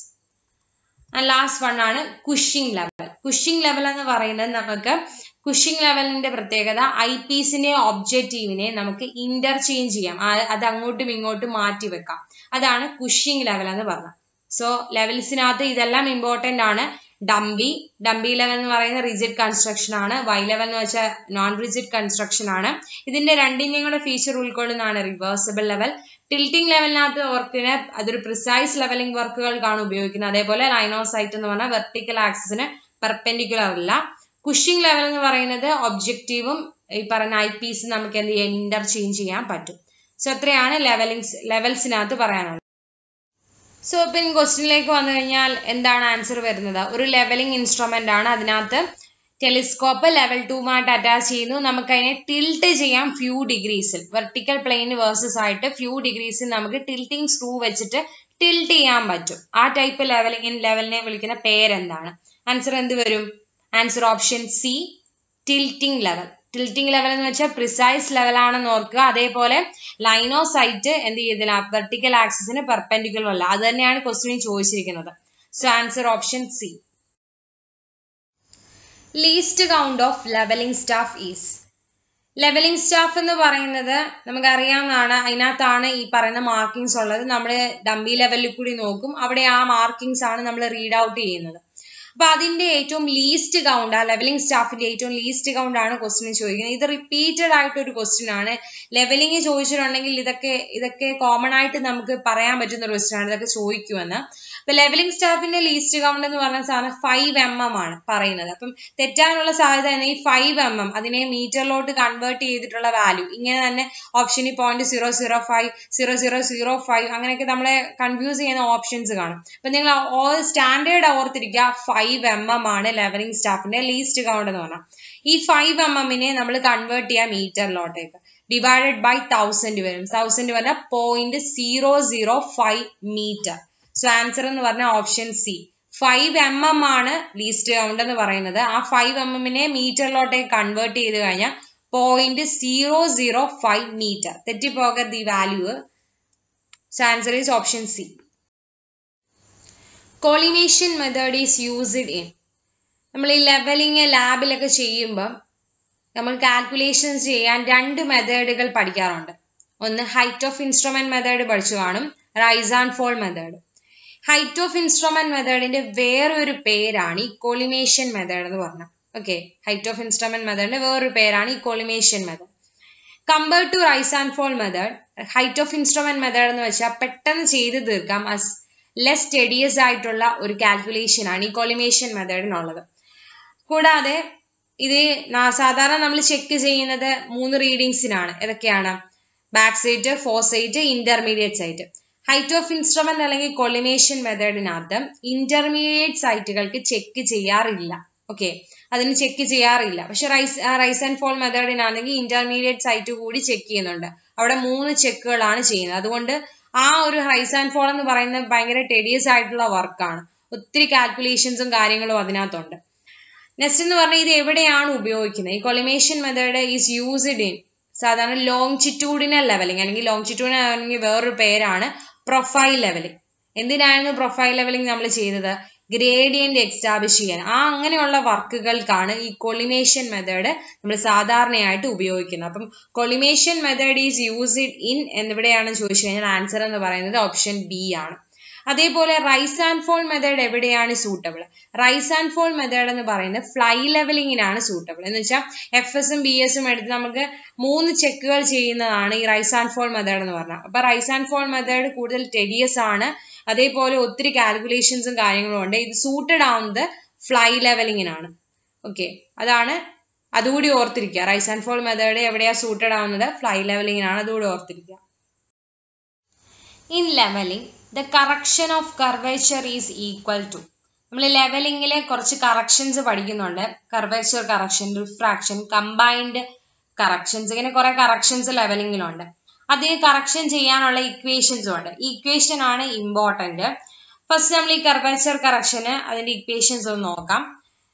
last one ആണ് കുഷിംഗ് ലെവൽ കുഷിംഗ് ലെവൽ എന്ന് പറയുന്നത് നമുക്ക് കുഷിംഗ് ലെവലിന്റെ പ്രത്യേകത ഐ പീസിന്റെ ഒബ്ജക്റ്റീവിനെ നമുക്ക് ഇന്റർചേഞ്ച് ചെയ്യാം അത് അങ്ങോട്ടും ഇങ്ങോട്ടും മാറ്റി വെക്കാം അതാണ് കുഷിംഗ് ലെവൽ എന്ന് പറഞ്ഞത് സോ ലെവൽസിനകത്ത് ഇതെല്ലാം ഇമ്പോർട്ടന്റ് ആണ് ഡംബി ഡംബി ലെവൽ എന്ന് പറയുന്ന റിജിഡ് കൺസ്ട്രക്ഷൻ ആണ് വൈ ലെവൽ എന്ന് വെച്ചാൽ നോൺ റിജിഡ് കൺസ്ട്രക്ഷൻ ആണ് ഇതിന്റെ രണ്ടിന്റെയും കൂടെ ഫീച്ചർ ഉൾക്കൊള്ളുന്നതാണ് റിവേഴ്സിബിൾ ലെവൽ ടിൽറ്റിംഗ് ലെവലിനകത്ത് വർക്കിന് അതൊരു പ്രിസൈസ് ലെവലിംഗ് വർക്കുകൾക്കാണ് ഉപയോഗിക്കുന്നത് അതേപോലെ ലൈനോസൈറ്റ് എന്ന് പറഞ്ഞാൽ വെർട്ടിക്കൽ ആക്സിസിന് പെർപെൻഡിക്കുലർ അല്ല കുഷിംഗ് ലെവൽ എന്ന് പറയുന്നത് ഒബ്ജക്റ്റീവും ഈ പറഞ്ഞ ഐ പീസ് നമുക്ക് എന്ത് ചെയ്യാം ഇന്റർചേഞ്ച് ചെയ്യാൻ പറ്റും സോ അത്രയാണ് ലെവലിംഗ്സ് ലെവൽസിനകത്ത് പറയാനുള്ളത് സോ ഇപ്പം ക്വസ്റ്റ്യനിലേക്ക് വന്നു കഴിഞ്ഞാൽ എന്താണ് ആൻസർ വരുന്നത് ഒരു ലെവലിംഗ് ഇൻസ്ട്രുമെന്റ് ആണ് അതിനകത്ത് ടെലിസ്കോപ്പ് ലെവൽ ടൂമായിട്ട് അറ്റാച്ച് ചെയ്യുന്നു നമുക്ക് അതിനെ ടിൽട്ട് ചെയ്യാം ഫ്യൂ ഡിഗ്രീസിൽ വെർട്ടിക്കൽ പ്ലെയിൻ വേഴ്സസ് ആയിട്ട് ഫ്യൂ ഡിഗ്രീസിൽ നമുക്ക് ടിൽറ്റിംഗ് സ്ക്രൂ വെച്ചിട്ട് ടിൽട്ട് ചെയ്യാൻ പറ്റും ആ ടൈപ്പ് ലെവലിംഗ് ലെവലിനെ വിളിക്കുന്ന പേരെന്താണ് ആൻസർ എന്ത് വരും answer option C tilting level tilting level എന്ന് വെച്ചാൽ പ്രിസൈസ് ലെവൽ ആണെന്ന് ഓർക്കുക അതേപോലെ ലൈനോസൈറ്റ് എന്ത് ചെയ്തില്ല വെർട്ടിക്കൽ ആക്സിസിന് പെർപെൻഡിക്കുലർ അല്ല അത് തന്നെയാണ് ക്വസ്റ്റ്യനിൽ ചോദിച്ചിരിക്കുന്നത് so answer option C least count of levelling staff is levelling staff എന്ന് പറയുന്നത് നമുക്കറിയാവുന്നതാണ് അതിനകത്താണ് ഈ പറയുന്ന മാർക്കിങ്സ് ഉള്ളത് നമ്മൾ ഡംബി ലെവലിൽ കൂടി നോക്കും അവിടെ ആ മാർക്കിങ്സ് ആണ് നമ്മൾ റീഡ് ഔട്ട് ചെയ്യുന്നത് അപ്പൊ അതിന്റെ ഏറ്റവും ലീസ്റ്റ് കൗണ്ട് ആ ലെവലിംഗ് സ്റ്റാഫിന്റെ ഏറ്റവും ലീസ്റ്റ് കൗണ്ട് ആണ് ക്വസ്റ്റിന് ചോദിക്കുന്നത് ഇത് റിപ്പീറ്റഡ് ആയിട്ട് ഒരു ക്വസ്റ്റ്യൻ ആണ് ലെവലിംഗ് ചോദിച്ചിട്ടുണ്ടെങ്കിൽ ഇതൊക്കെ ഇതൊക്കെ കോമൺ ആയിട്ട് നമുക്ക് പറയാൻ പറ്റുന്ന ഒരു ക്വസ്റ്റ്യൻ ആണ് ഇതൊക്കെ ചോദിക്കുമെന്ന് അപ്പൊ ലെവലിംഗ് സ്റ്റാഫിന്റെ ലീസ്റ്റ് കൗണ്ട് എന്ന് പറഞ്ഞ സാധനം ഫൈവ് എം എം ആണ് പറയുന്നത് അപ്പം തെറ്റാനുള്ള സാധ്യത തന്നെ ഈ ഫൈവ് എം എം അതിനെ മീറ്ററിലോട്ട് കൺവേർട്ട് ചെയ്തിട്ടുള്ള വാല്യൂ ഇങ്ങനെ തന്നെ ഓപ്ഷനിൽ point zero zero five zero zero zero five അങ്ങനെയൊക്കെ നമ്മളെ കൺഫ്യൂസ് ചെയ്യുന്ന ഓപ്ഷൻസ് കാണും അപ്പൊ നിങ്ങൾ ഓൾ സ്റ്റാൻഡേർഡ് ഓർത്തിരിക്കുക ഫൈവ് എം എം ആണ് ലെവലിംഗ് സ്റ്റാഫിന്റെ ലീസ്റ്റ് കൗണ്ട് എന്ന് പറഞ്ഞാൽ ഈ ഫൈവ് എം എമ്മിനെ നമ്മൾ കൺവേർട്ട് ചെയ്യാം മീറ്ററിലോട്ടേക്ക് ഡിവൈഡഡ് ബൈ തൗസൻഡ് വരും തൗസൻഡ് പറഞ്ഞാൽ point zero zero five metre so answer എന്ന് പറഞ്ഞാൽ option C five M M ആണ് ലീസ്റ്റ് കൗണ്ട് എന്ന് പറയുന്നത് ആ ഫൈവ് എം എമ്മിനെ മീറ്ററിലോട്ടേക്ക് കൺവേർട്ട് ചെയ്ത് കഴിഞ്ഞാൽ point zero zero five metre തെറ്റിപ്പോകരുത് ഈ value so answer is option C collimation method is used in നമ്മൾ ഈ ലെവലിങ് ലാബിലൊക്കെ ചെയ്യുമ്പോൾ നമ്മൾ കാൽക്കുലേഷൻസ് ചെയ്യാൻ രണ്ട് മെത്തേഡുകൾ പഠിക്കാറുണ്ട് ഒന്ന് ഹൈറ്റ് ഓഫ് ഇൻസ്ട്രുമെന്റ് മെത്തേഡ് പഠിച്ചു കാണും rise and fall method height of instrument മെത്തേഡിന്റെ വേറൊരു പേരാണ് ഈ കോളിനേഷൻ മെത്തേഡ് എന്ന് പറഞ്ഞത് ഓക്കെ ഹൈറ്റ് ഓഫ് ഇൻസ്ട്രുമെന്റ് മെത്തേഡിന്റെ വേറൊരു പേരാണ് ഈ collimation method compared to rise and fall method height of instrument method എന്ന് വെച്ചാൽ പെട്ടെന്ന് ചെയ്ത് തീർക്കാം അസ് ലെസ് ടെഡിയസ് ആയിട്ടുള്ള ഒരു കാൽക്കുലേഷൻ ആണ് ഈ കോളിമേഷൻ മെത്തേഡിനുള്ളത് കൂടാതെ ഇത് സാധാരണ നമ്മൾ ചെക്ക് ചെയ്യുന്നത് മൂന്ന് റീഡിങ്സിനാണ് ഏതൊക്കെയാണ് back sight foresight intermediate sight height of instrument അല്ലെങ്കിൽ കൊളിമേഷൻ മെത്തേഡിനകത്ത് ഇന്റർമീഡിയറ്റ് സൈറ്റുകൾക്ക് ചെക്ക് ചെയ്യാറില്ല ഓക്കെ അതിന് ചെക്ക് ചെയ്യാറില്ല പക്ഷെ റൈസ് റൈസ് ആൻഡ് ഫോൾ മെത്തേഡിനാണെങ്കിൽ ഇന്റർമീഡിയറ്റ് സൈറ്റ് കൂടി ചെക്ക് ചെയ്യുന്നുണ്ട് അവിടെ മൂന്ന് ചെക്കുകളാണ് ചെയ്യുന്നത് അതുകൊണ്ട് ആ ഒരു റൈസ് ആൻഡ് ഫോൾ എന്ന് പറയുന്നത് ഭയങ്കര ടെഡിയസ് ആയിട്ടുള്ള വർക്കാണ് ഒത്തിരി കാൽക്കുലേഷൻസും കാര്യങ്ങളും അതിനകത്തുണ്ട് നെക്സ്റ്റ് എന്ന് പറഞ്ഞാൽ ഇത് എവിടെയാണ് ഉപയോഗിക്കുന്നത് ഈ collimation method is used in സാധാരണ ലോങ്ചിറ്റ്യൂഡിനൽ ലെവലിംഗ് അല്ലെങ്കിൽ ലോങ്ചിറ്റ്യൂഡിനൽ അല്ലെങ്കിൽ വേറൊരു പേരാണ് പ്രൊഫൈൽ ലെവലിംഗ് എന്തിനായിരുന്നു പ്രൊഫൈൽ ലെവലിംഗ് നമ്മൾ ചെയ്തത് ഗ്രേഡിയന്റ് എക്സ്റ്റാബ്ലിഷ് ചെയ്യാൻ ആ അങ്ങനെയുള്ള വർക്കുകൾക്കാണ് ഈ കൊളിമേഷൻ മെത്തേഡ് നമ്മൾ സാധാരണയായിട്ട് ഉപയോഗിക്കുന്നത് അപ്പം collimation method is used in എന്നിവിടെയാണ് ചോദിച്ചു കഴിഞ്ഞാൽ ആൻസർ എന്ന് പറയുന്നത് ഓപ്ഷൻ ബി ആണ് അതേപോലെ റൈസ് ആൻഡ് ഫോൾ മെത്തേഡ് എവിടെയാണ് suitable rise and fall method എന്ന് പറയുന്നത് ഫ്ലൈ ലെവലിങ്ങിനാണ് സൂട്ടബിൾ എന്ന് വെച്ചാൽ എഫ് എസും ബി എസും എടുത്ത് നമുക്ക് മൂന്ന് ചെക്കുകൾ ചെയ്യുന്നതാണ് ഈ റൈസ് ആൻഡ് ഫോൾ മെത്തേഡ് എന്ന് പറഞ്ഞാൽ അപ്പൊ റൈസ് ആൻഡ് ഫോൾ മെത്തേഡ് കൂടുതൽ ടെഡിയസ് ആണ് അതേപോലെ ഒത്തിരി കാൽക്കുലേഷൻസും കാര്യങ്ങളും ഉണ്ട് ഇത് സൂട്ടഡ് ആവുന്നത് ഫ്ലൈ ലെവലിങ്ങിനാണ് ഓക്കെ അതാണ് അതുകൂടി ഓർത്തിരിക്കുക റൈസ് ആൻഡ് ഫോൾ മെത്തേഡ് എവിടെയാ സൂട്ടഡ് ആവുന്നത് ഫ്ലൈ ലെവലിങ്ങിനാണ് അതുകൂടി ഓർത്തിരിക്കുക in levelling the correction of curvature is equal to നമ്മൾ ലെവലിംഗിലെ കുറച്ച് കറക്ഷൻസ് പഠിക്കുന്നുണ്ട് curvature correction refraction combined corrections ഇങ്ങനെ കുറെ കറക്ഷൻസ് ലെവലിംഗിലുണ്ട് അതിന് കറക്ഷൻ ചെയ്യാനുള്ള ഇക്വേഷൻസും ഉണ്ട് ഈ ഇക്വേഷൻ ആണ് ഇമ്പോർട്ടന്റ് ഫസ്റ്റ് നമ്മൾ ഈ കർവേച്ചർ കറക്ഷന് അതിന്റെ ഇക്വേഷൻസ് ഒന്ന് നോക്കാം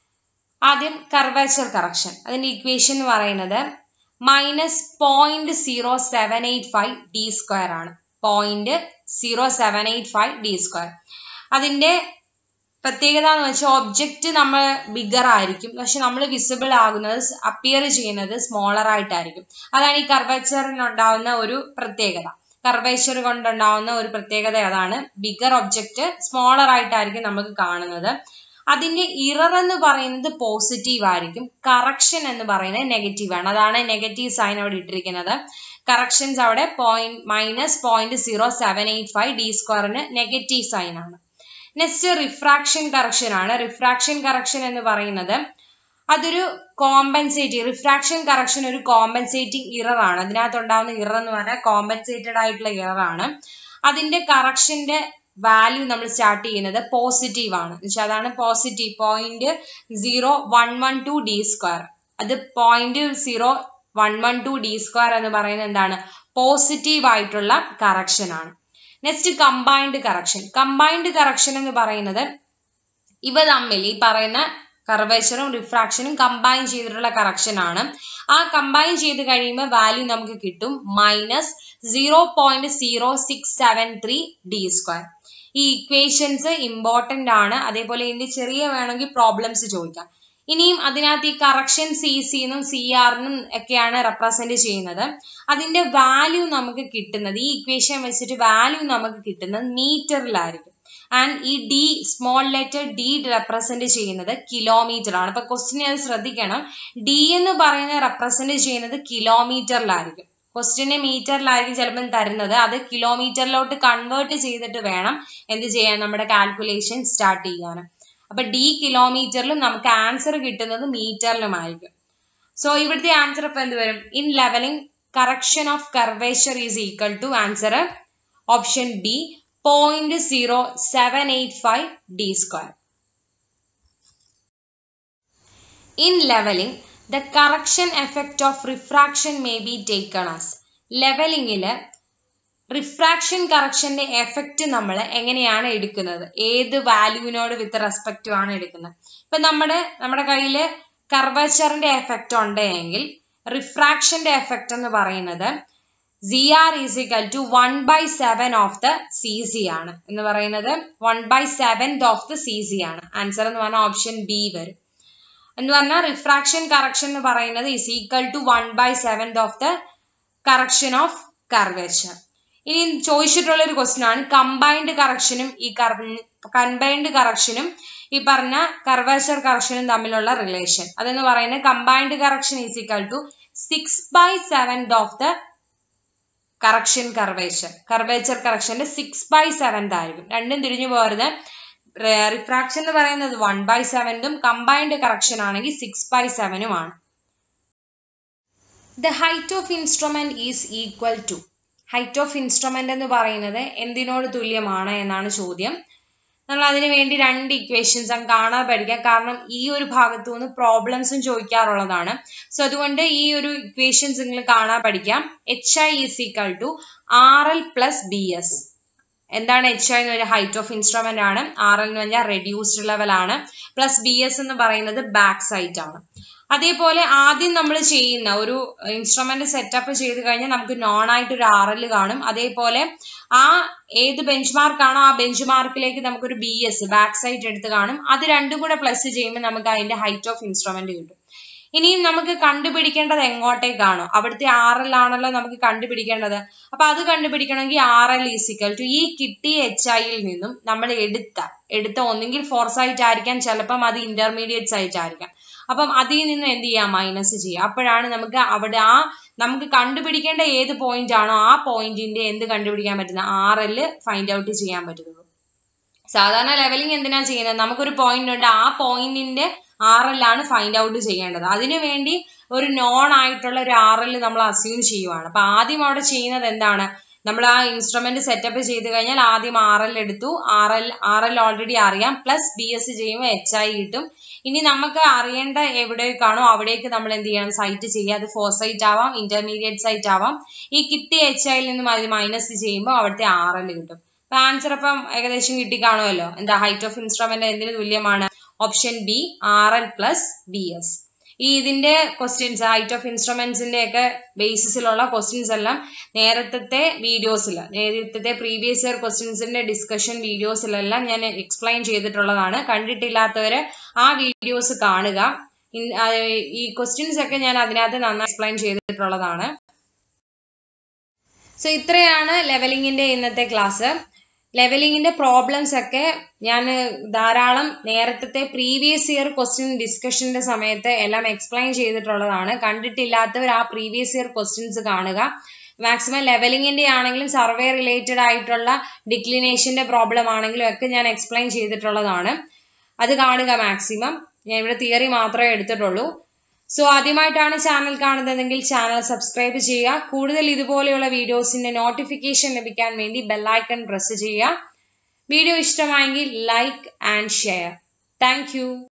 ആദ്യം കർവേച്ചർ കറക്ഷൻ അതിന്റെ ഇക്വേഷൻ എന്ന് പറയുന്നത് minus point zero seven eight five D square ആണ് point zero seven eight five D square അതിന്റെ പ്രത്യേകത എന്ന് വെച്ചാൽ ഒബ്ജക്റ്റ് നമ്മൾ ബിഗർ ആയിരിക്കും പക്ഷെ നമ്മൾ വിസിബിൾ ആകുന്നത് അപ്പിയർ ചെയ്യുന്നത് സ്മോളർ ആയിട്ടായിരിക്കും അതാണ് ഈ കർവേച്ചറിനുണ്ടാവുന്ന ഒരു പ്രത്യേകത കർവേച്ചർ കൊണ്ടുണ്ടാവുന്ന ഒരു പ്രത്യേകത അതാണ് ബിഗർ ഒബ്ജക്റ്റ് സ്മോളർ ആയിട്ടായിരിക്കും നമുക്ക് കാണുന്നത് അതിന്റെ ഇറർ എന്ന് പറയുന്നത് പോസിറ്റീവ് ആയിരിക്കും കറക്ഷൻ എന്ന് പറയുന്നത് നെഗറ്റീവ് ആണ് അതാണ് നെഗറ്റീവ് സൈൻ അവിടെ ഇട്ടിരിക്കുന്നത് കറക്ഷൻസ് അവിടെ point minus point zero seven eight five D സ്ക്വയറിന് നെഗറ്റീവ് സൈൻ ആണ് നെക്സ്റ്റ് റിഫ്രാക്ഷൻ കറക്ഷൻ ആണ് റിഫ്രാക്ഷൻ കറക്ഷൻ എന്ന് പറയുന്നത് അതൊരു കോമ്പൻസേറ്റിംഗ് റിഫ്രാക്ഷൻ കറക്ഷൻ ഒരു കോമ്പൻസേറ്റിംഗ് ഇറർ ആണ് അതിനകത്തുണ്ടാവുന്ന ഇറർ എന്ന് പറഞ്ഞാൽ കോമ്പൻസേറ്റഡ് ആയിട്ടുള്ള ഇറർ ആണ് അതിന്റെ കറക്ഷന്റെ വാല്യൂ നമ്മൾ സ്റ്റാർട്ട് ചെയ്യുന്നത് പോസിറ്റീവ് ആണ് എന്നുവെച്ചാൽ അതാണ് positive point zero one one two D square അത് point zero one one two D square എന്ന് പറയുന്നത് എന്താണ് പോസിറ്റീവ് ആയിട്ടുള്ള കറക്ഷൻ ആണ് next combined correction combined correction എന്ന് പറയുന്നത് ഇവ തമ്മിൽ ഈ പറയുന്ന കർവേച്ചറും റിഫ്രാക്ഷനും കമ്പൈൻ ചെയ്തിട്ടുള്ള കറക്ഷൻ ആണ് ആ കമ്പൈൻ ചെയ്ത് കഴിയുമ്പോൾ വാല്യൂ നമുക്ക് കിട്ടും minus zero point zero six seven three D square ഈ ഇക്വേഷൻസ് ഇമ്പോർട്ടന്റ് ആണ് അതേപോലെ ഇതിന്റെ ചെറിയ വേണമെങ്കിൽ പ്രോബ്ലംസ് ചോദിക്കാം ഇനിയും അതിനകത്ത് ഈ കറക്ഷൻ സി സിന്നും സി ആറിനും ഒക്കെയാണ് റെപ്രസെന്റ് ചെയ്യുന്നത് അതിന്റെ വാല്യൂ നമുക്ക് കിട്ടുന്നത് ഈ ഇക്വേഷൻ വെച്ചിട്ട് വാല്യൂ നമുക്ക് കിട്ടുന്നത് മീറ്ററിലായിരിക്കും ആൻഡ് ഈ D small letter D represent ചെയ്യുന്നത് കിലോമീറ്റർ ആണ് അപ്പൊ ക്വസ്റ്റിനെ അത് ശ്രദ്ധിക്കണം ഡി എന്ന് പറയുന്നത് റെപ്രസെന്റ് ചെയ്യുന്നത് കിലോമീറ്ററിലായിരിക്കും ക്വസ്റ്റിനെ മീറ്ററിലായിരിക്കും ചിലപ്പം തരുന്നത് അത് കിലോമീറ്ററിലോട്ട് കൺവേർട്ട് ചെയ്തിട്ട് വേണം എന്ത് ചെയ്യാൻ നമ്മുടെ കാൽക്കുലേഷൻ സ്റ്റാർട്ട് ചെയ്യാൻ അപ്പൊ ഡി കിലോമീറ്ററിലും നമുക്ക് ആൻസർ കിട്ടുന്നത് മീറ്ററിലുമായിരിക്കും സോ ഇവിടുത്തെ ആൻസർ ഇപ്പൊ എന്ത് വരും in levelling correction of curvature is equal to answer option B point zero seven eight five D square in levelling the correction effect of refraction may be taken as ലെവലിംഗില് refraction കറക്ഷന്റെ effect നമ്മൾ എങ്ങനെയാണ് എടുക്കുന്നത് ഏത് വാല്യൂവിനോട് with respect ആണ് എടുക്കുന്നത് ഇപ്പൊ നമ്മുടെ നമ്മുടെ കയ്യിൽ കർവേച്ചറിന്റെ എഫക്റ്റ് ഉണ്ടെങ്കിൽ റിഫ്രാക്ഷന്റെ എഫക്റ്റ് എന്ന് പറയുന്നത് C R is equal to one by seven of the C C ആണ് എന്ന് പറയുന്നത് one by seven of the C C ആണ് ആൻസർ എന്ന് പറഞ്ഞാൽ ഓപ്ഷൻ ബി വരും എന്ന് പറഞ്ഞാൽ റിഫ്രാക്ഷൻ കറക്ഷൻ എന്ന് പറയുന്നത് is equal to one by seven of the correction of curvature ഇനി ചോദിച്ചിട്ടുള്ള ഒരു ക്വസ്റ്റ്യൻ ആണ് കമ്പൈൻഡ് കറക്ഷനും ഈ കമ്പൈൻഡ് കറക്ഷനും ഈ പറഞ്ഞ കർവേച്ചർ കറക്ഷനും തമ്മിലുള്ള റിലേഷൻ അതെന്ന് പറയുന്നത് combined correction is equal to six by seven of the correction curvature curvature കറക്ഷന്റെ സിക്സ് ബൈ സെവൻത് ആയിരിക്കും രണ്ടും തിരിഞ്ഞു പോരുന്നത് റിഫ്രാക്ഷൻ എന്ന് പറയുന്നത് വൺ ബൈ സെവൻതും കമ്പൈൻഡ് കറക്ഷൻ ആണെങ്കിൽ സിക്സ് ബൈ സെവനും ആണ് the height of instrument is equal to height of instrument എന്ന് പറയുന്നത് എന്തിനോട് തുല്യമാണ് എന്നാണ് ചോദ്യം നമ്മൾ അതിനു വേണ്ടി രണ്ട് ഇക്വേഷൻസ് അങ്ങ് കാണാൻ പഠിക്കാം കാരണം ഈ ഒരു ഭാഗത്തു നിന്ന് പ്രോബ്ലംസും ചോദിക്കാറുള്ളതാണ് സോ അതുകൊണ്ട് ഈ ഒരു ഇക്വേഷൻസ് നിങ്ങൾ കാണാൻ പഠിക്കാം H I is equal to R L plus B S എന്താണ് എച്ച് ഐ എന്ന് പറഞ്ഞാൽ ഹൈറ്റ് ഓഫ് ഇൻസ്ട്രുമെന്റ് ആണ് ആർ എൽ എന്ന് പറഞ്ഞാൽ റെഡ്യൂസ്ഡ് ലെവൽ ആണ് പ്ലസ് ബി എസ് എന്ന് പറയുന്നത് ബാക്ക് സൈറ്റ് ആണ് അതേപോലെ ആദ്യം നമ്മൾ ചെയ്യുന്ന ഒരു ഇൻസ്ട്രുമെന്റ് സെറ്റപ്പ് ചെയ്ത് കഴിഞ്ഞാൽ നമുക്ക് നോൺ ആയിട്ട് ഒരു ആർ എൽ കാണും അതേപോലെ ആ ഏത് ബെഞ്ച് മാർക്കാണോ ആ ബെഞ്ച് മാർക്കിലേക്ക് നമുക്കൊരു ബി എസ് ബാക്ക് സൈഡ് എടുത്ത് കാണും അത് രണ്ടും കൂടെ പ്ലസ് ചെയ്യുമ്പോൾ നമുക്ക് അതിന്റെ ഹൈറ്റ് ഓഫ് ഇൻസ്ട്രുമെന്റ് കിട്ടും ഇനിയും നമുക്ക് കണ്ടുപിടിക്കേണ്ടത് എങ്ങോട്ടേക്കാണോ അവിടുത്തെ ആർ എൽ ആണല്ലോ നമുക്ക് കണ്ടുപിടിക്കേണ്ടത് അപ്പൊ അത് കണ്ടുപിടിക്കണമെങ്കിൽ ആർ എൽ ഈസിക്കൽ ടു ഈ കിട്ടിയ എച്ച് ഐയിൽ നിന്നും നമ്മൾ എടുത്ത എടുത്ത ഒന്നെങ്കിൽ ഫോർ സൈറ്റ് ആയിരിക്കാം ചിലപ്പം അത് ഇന്റർമീഡിയറ്റ് സൈറ്റ് ആയിരിക്കാം അപ്പം അതിൽ നിന്ന് എന്ത് ചെയ്യാം മൈനസ് ചെയ്യാം അപ്പോഴാണ് നമുക്ക് അവിടെ ആ നമുക്ക് കണ്ടുപിടിക്കേണ്ട ഏത് പോയിന്റ് ആണോ ആ പോയിന്റിന്റെ എന്ത് കണ്ടുപിടിക്കാൻ പറ്റുന്ന ആർ എൽ ഫൈൻഡ് ഔട്ട് ചെയ്യാൻ പറ്റുള്ളൂ സാധാരണ ലെവലിംഗ് എന്തിനാ ചെയ്യുന്നത് നമുക്കൊരു പോയിന്റ് ഉണ്ട് ആ പോയിന്റിന്റെ ആർ എൽ ആണ് ഫൈൻഡ് ഔട്ട് ചെയ്യേണ്ടത് അതിനു വേണ്ടി ഒരു നോൺ ആയിട്ടുള്ള ഒരു ആർ എൽ നമ്മൾ അസ്യൂം ചെയ്യുവാണ് അപ്പൊ ആദ്യം അവിടെ ചെയ്യുന്നത് എന്താണ് നമ്മൾ ആ ഇൻസ്ട്രുമെന്റ് സെറ്റപ്പ് ചെയ്ത് കഴിഞ്ഞാൽ ആദ്യം ആർ എൽ എടുത്തു R L R L already അറിയാം പ്ലസ് ബി എസ് ചെയ്യുമ്പോൾ എച്ച് ഐ കിട്ടും ഇനി നമുക്ക് അറിയേണ്ട എവിടേക്കാണോ അവിടേക്ക് നമ്മൾ എന്ത് ചെയ്യണം സൈറ്റ് ചെയ്യുക അത് ഫോർ സൈറ്റ് ആവാം ഇന്റർമീഡിയറ്റ് സൈറ്റ് ആവാം ഈ കിട്ടിയ എച്ച് ഐയിൽ നിന്നും അത് മൈനസ് ചെയ്യുമ്പോൾ അവിടുത്തെ ആർ എൽ കിട്ടും അപ്പൊ ആൻസർ അപ്പം ഏകദേശം കിട്ടിക്കാണുമല്ലോ എന്താ ഹൈറ്റ് ഓഫ് ഇൻസ്ട്രുമെന്റ് എന്തിന് തുല്യമാണ് option B R L plus B S ഈ ഇതിന്റെ ക്വസ്റ്റ്യൻസ് ഹൈറ്റ് ഓഫ് ഇൻസ്ട്രുമെന്റ്സിന്റെ ഒക്കെ ബേസിസിലുള്ള ക്വസ്റ്റ്യൻസ് എല്ലാം നേരത്തെ വീഡിയോസിൽ നേരത്തെ പ്രീവിയസ് ഇയർ ക്വസ്റ്റ്യൻസിന്റെ ഡിസ്കഷൻ വീഡിയോസിലെല്ലാം ഞാൻ എക്സ്പ്ലെയിൻ ചെയ്തിട്ടുള്ളതാണ് കണ്ടിട്ടില്ലാത്തവര് ആ വീഡിയോസ് കാണുക ഈ ക്വസ്റ്റ്യൻസ് ഒക്കെ ഞാൻ അതിനകത്ത് നന്നായി എക്സ്പ്ലെയിൻ ചെയ്തിട്ടുള്ളതാണ് സോ ഇത്രയാണ് ലെവലിംഗിന്റെ ഇന്നത്തെ ക്ലാസ് ലെവലിംഗിന്റെ പ്രോബ്ലംസ് ഒക്കെ ഞാൻ ധാരാളം നേരത്തെ പ്രീവിയസ് ഇയർ ക്വസ്റ്റ്യൻ ഡിസ്കഷന്റെ സമയത്ത് എല്ലാം എക്സ്പ്ലെയിൻ ചെയ്തിട്ടുള്ളതാണ് കണ്ടിട്ടില്ലാത്തവർ ആ പ്രീവിയസ് ഇയർ ക്വസ്റ്റ്യൻസ് കാണുക മാക്സിമം ലെവലിംഗിന്റെ ആണെങ്കിലും സർവേ റിലേറ്റഡ് ആയിട്ടുള്ള ഡിക്ലിനേഷന്റെ പ്രോബ്ലം ആണെങ്കിലും ഒക്കെ ഞാൻ എക്സ്പ്ലെയിൻ ചെയ്തിട്ടുള്ളതാണ് അത് കാണുക മാക്സിമം ഞാൻ ഇവിടെ തിയറി മാത്രമേ എടുത്തിട്ടുള്ളൂ സോ ആദ്യമായിട്ടാണ് ചാനൽ കാണുന്നതെങ്കിൽ ചാനൽ സബ്സ്ക്രൈബ് ചെയ്യുക കൂടുതൽ ഇതുപോലെയുള്ള വീഡിയോസിന്റെ നോട്ടിഫിക്കേഷൻ ലഭിക്കാൻ വേണ്ടി ബെല്ലൈക്കൺ പ്രസ് ചെയ്യുക വീഡിയോ ഇഷ്ടമായെങ്കിൽ ലൈക്ക് ആൻഡ് ഷെയർ താങ്ക്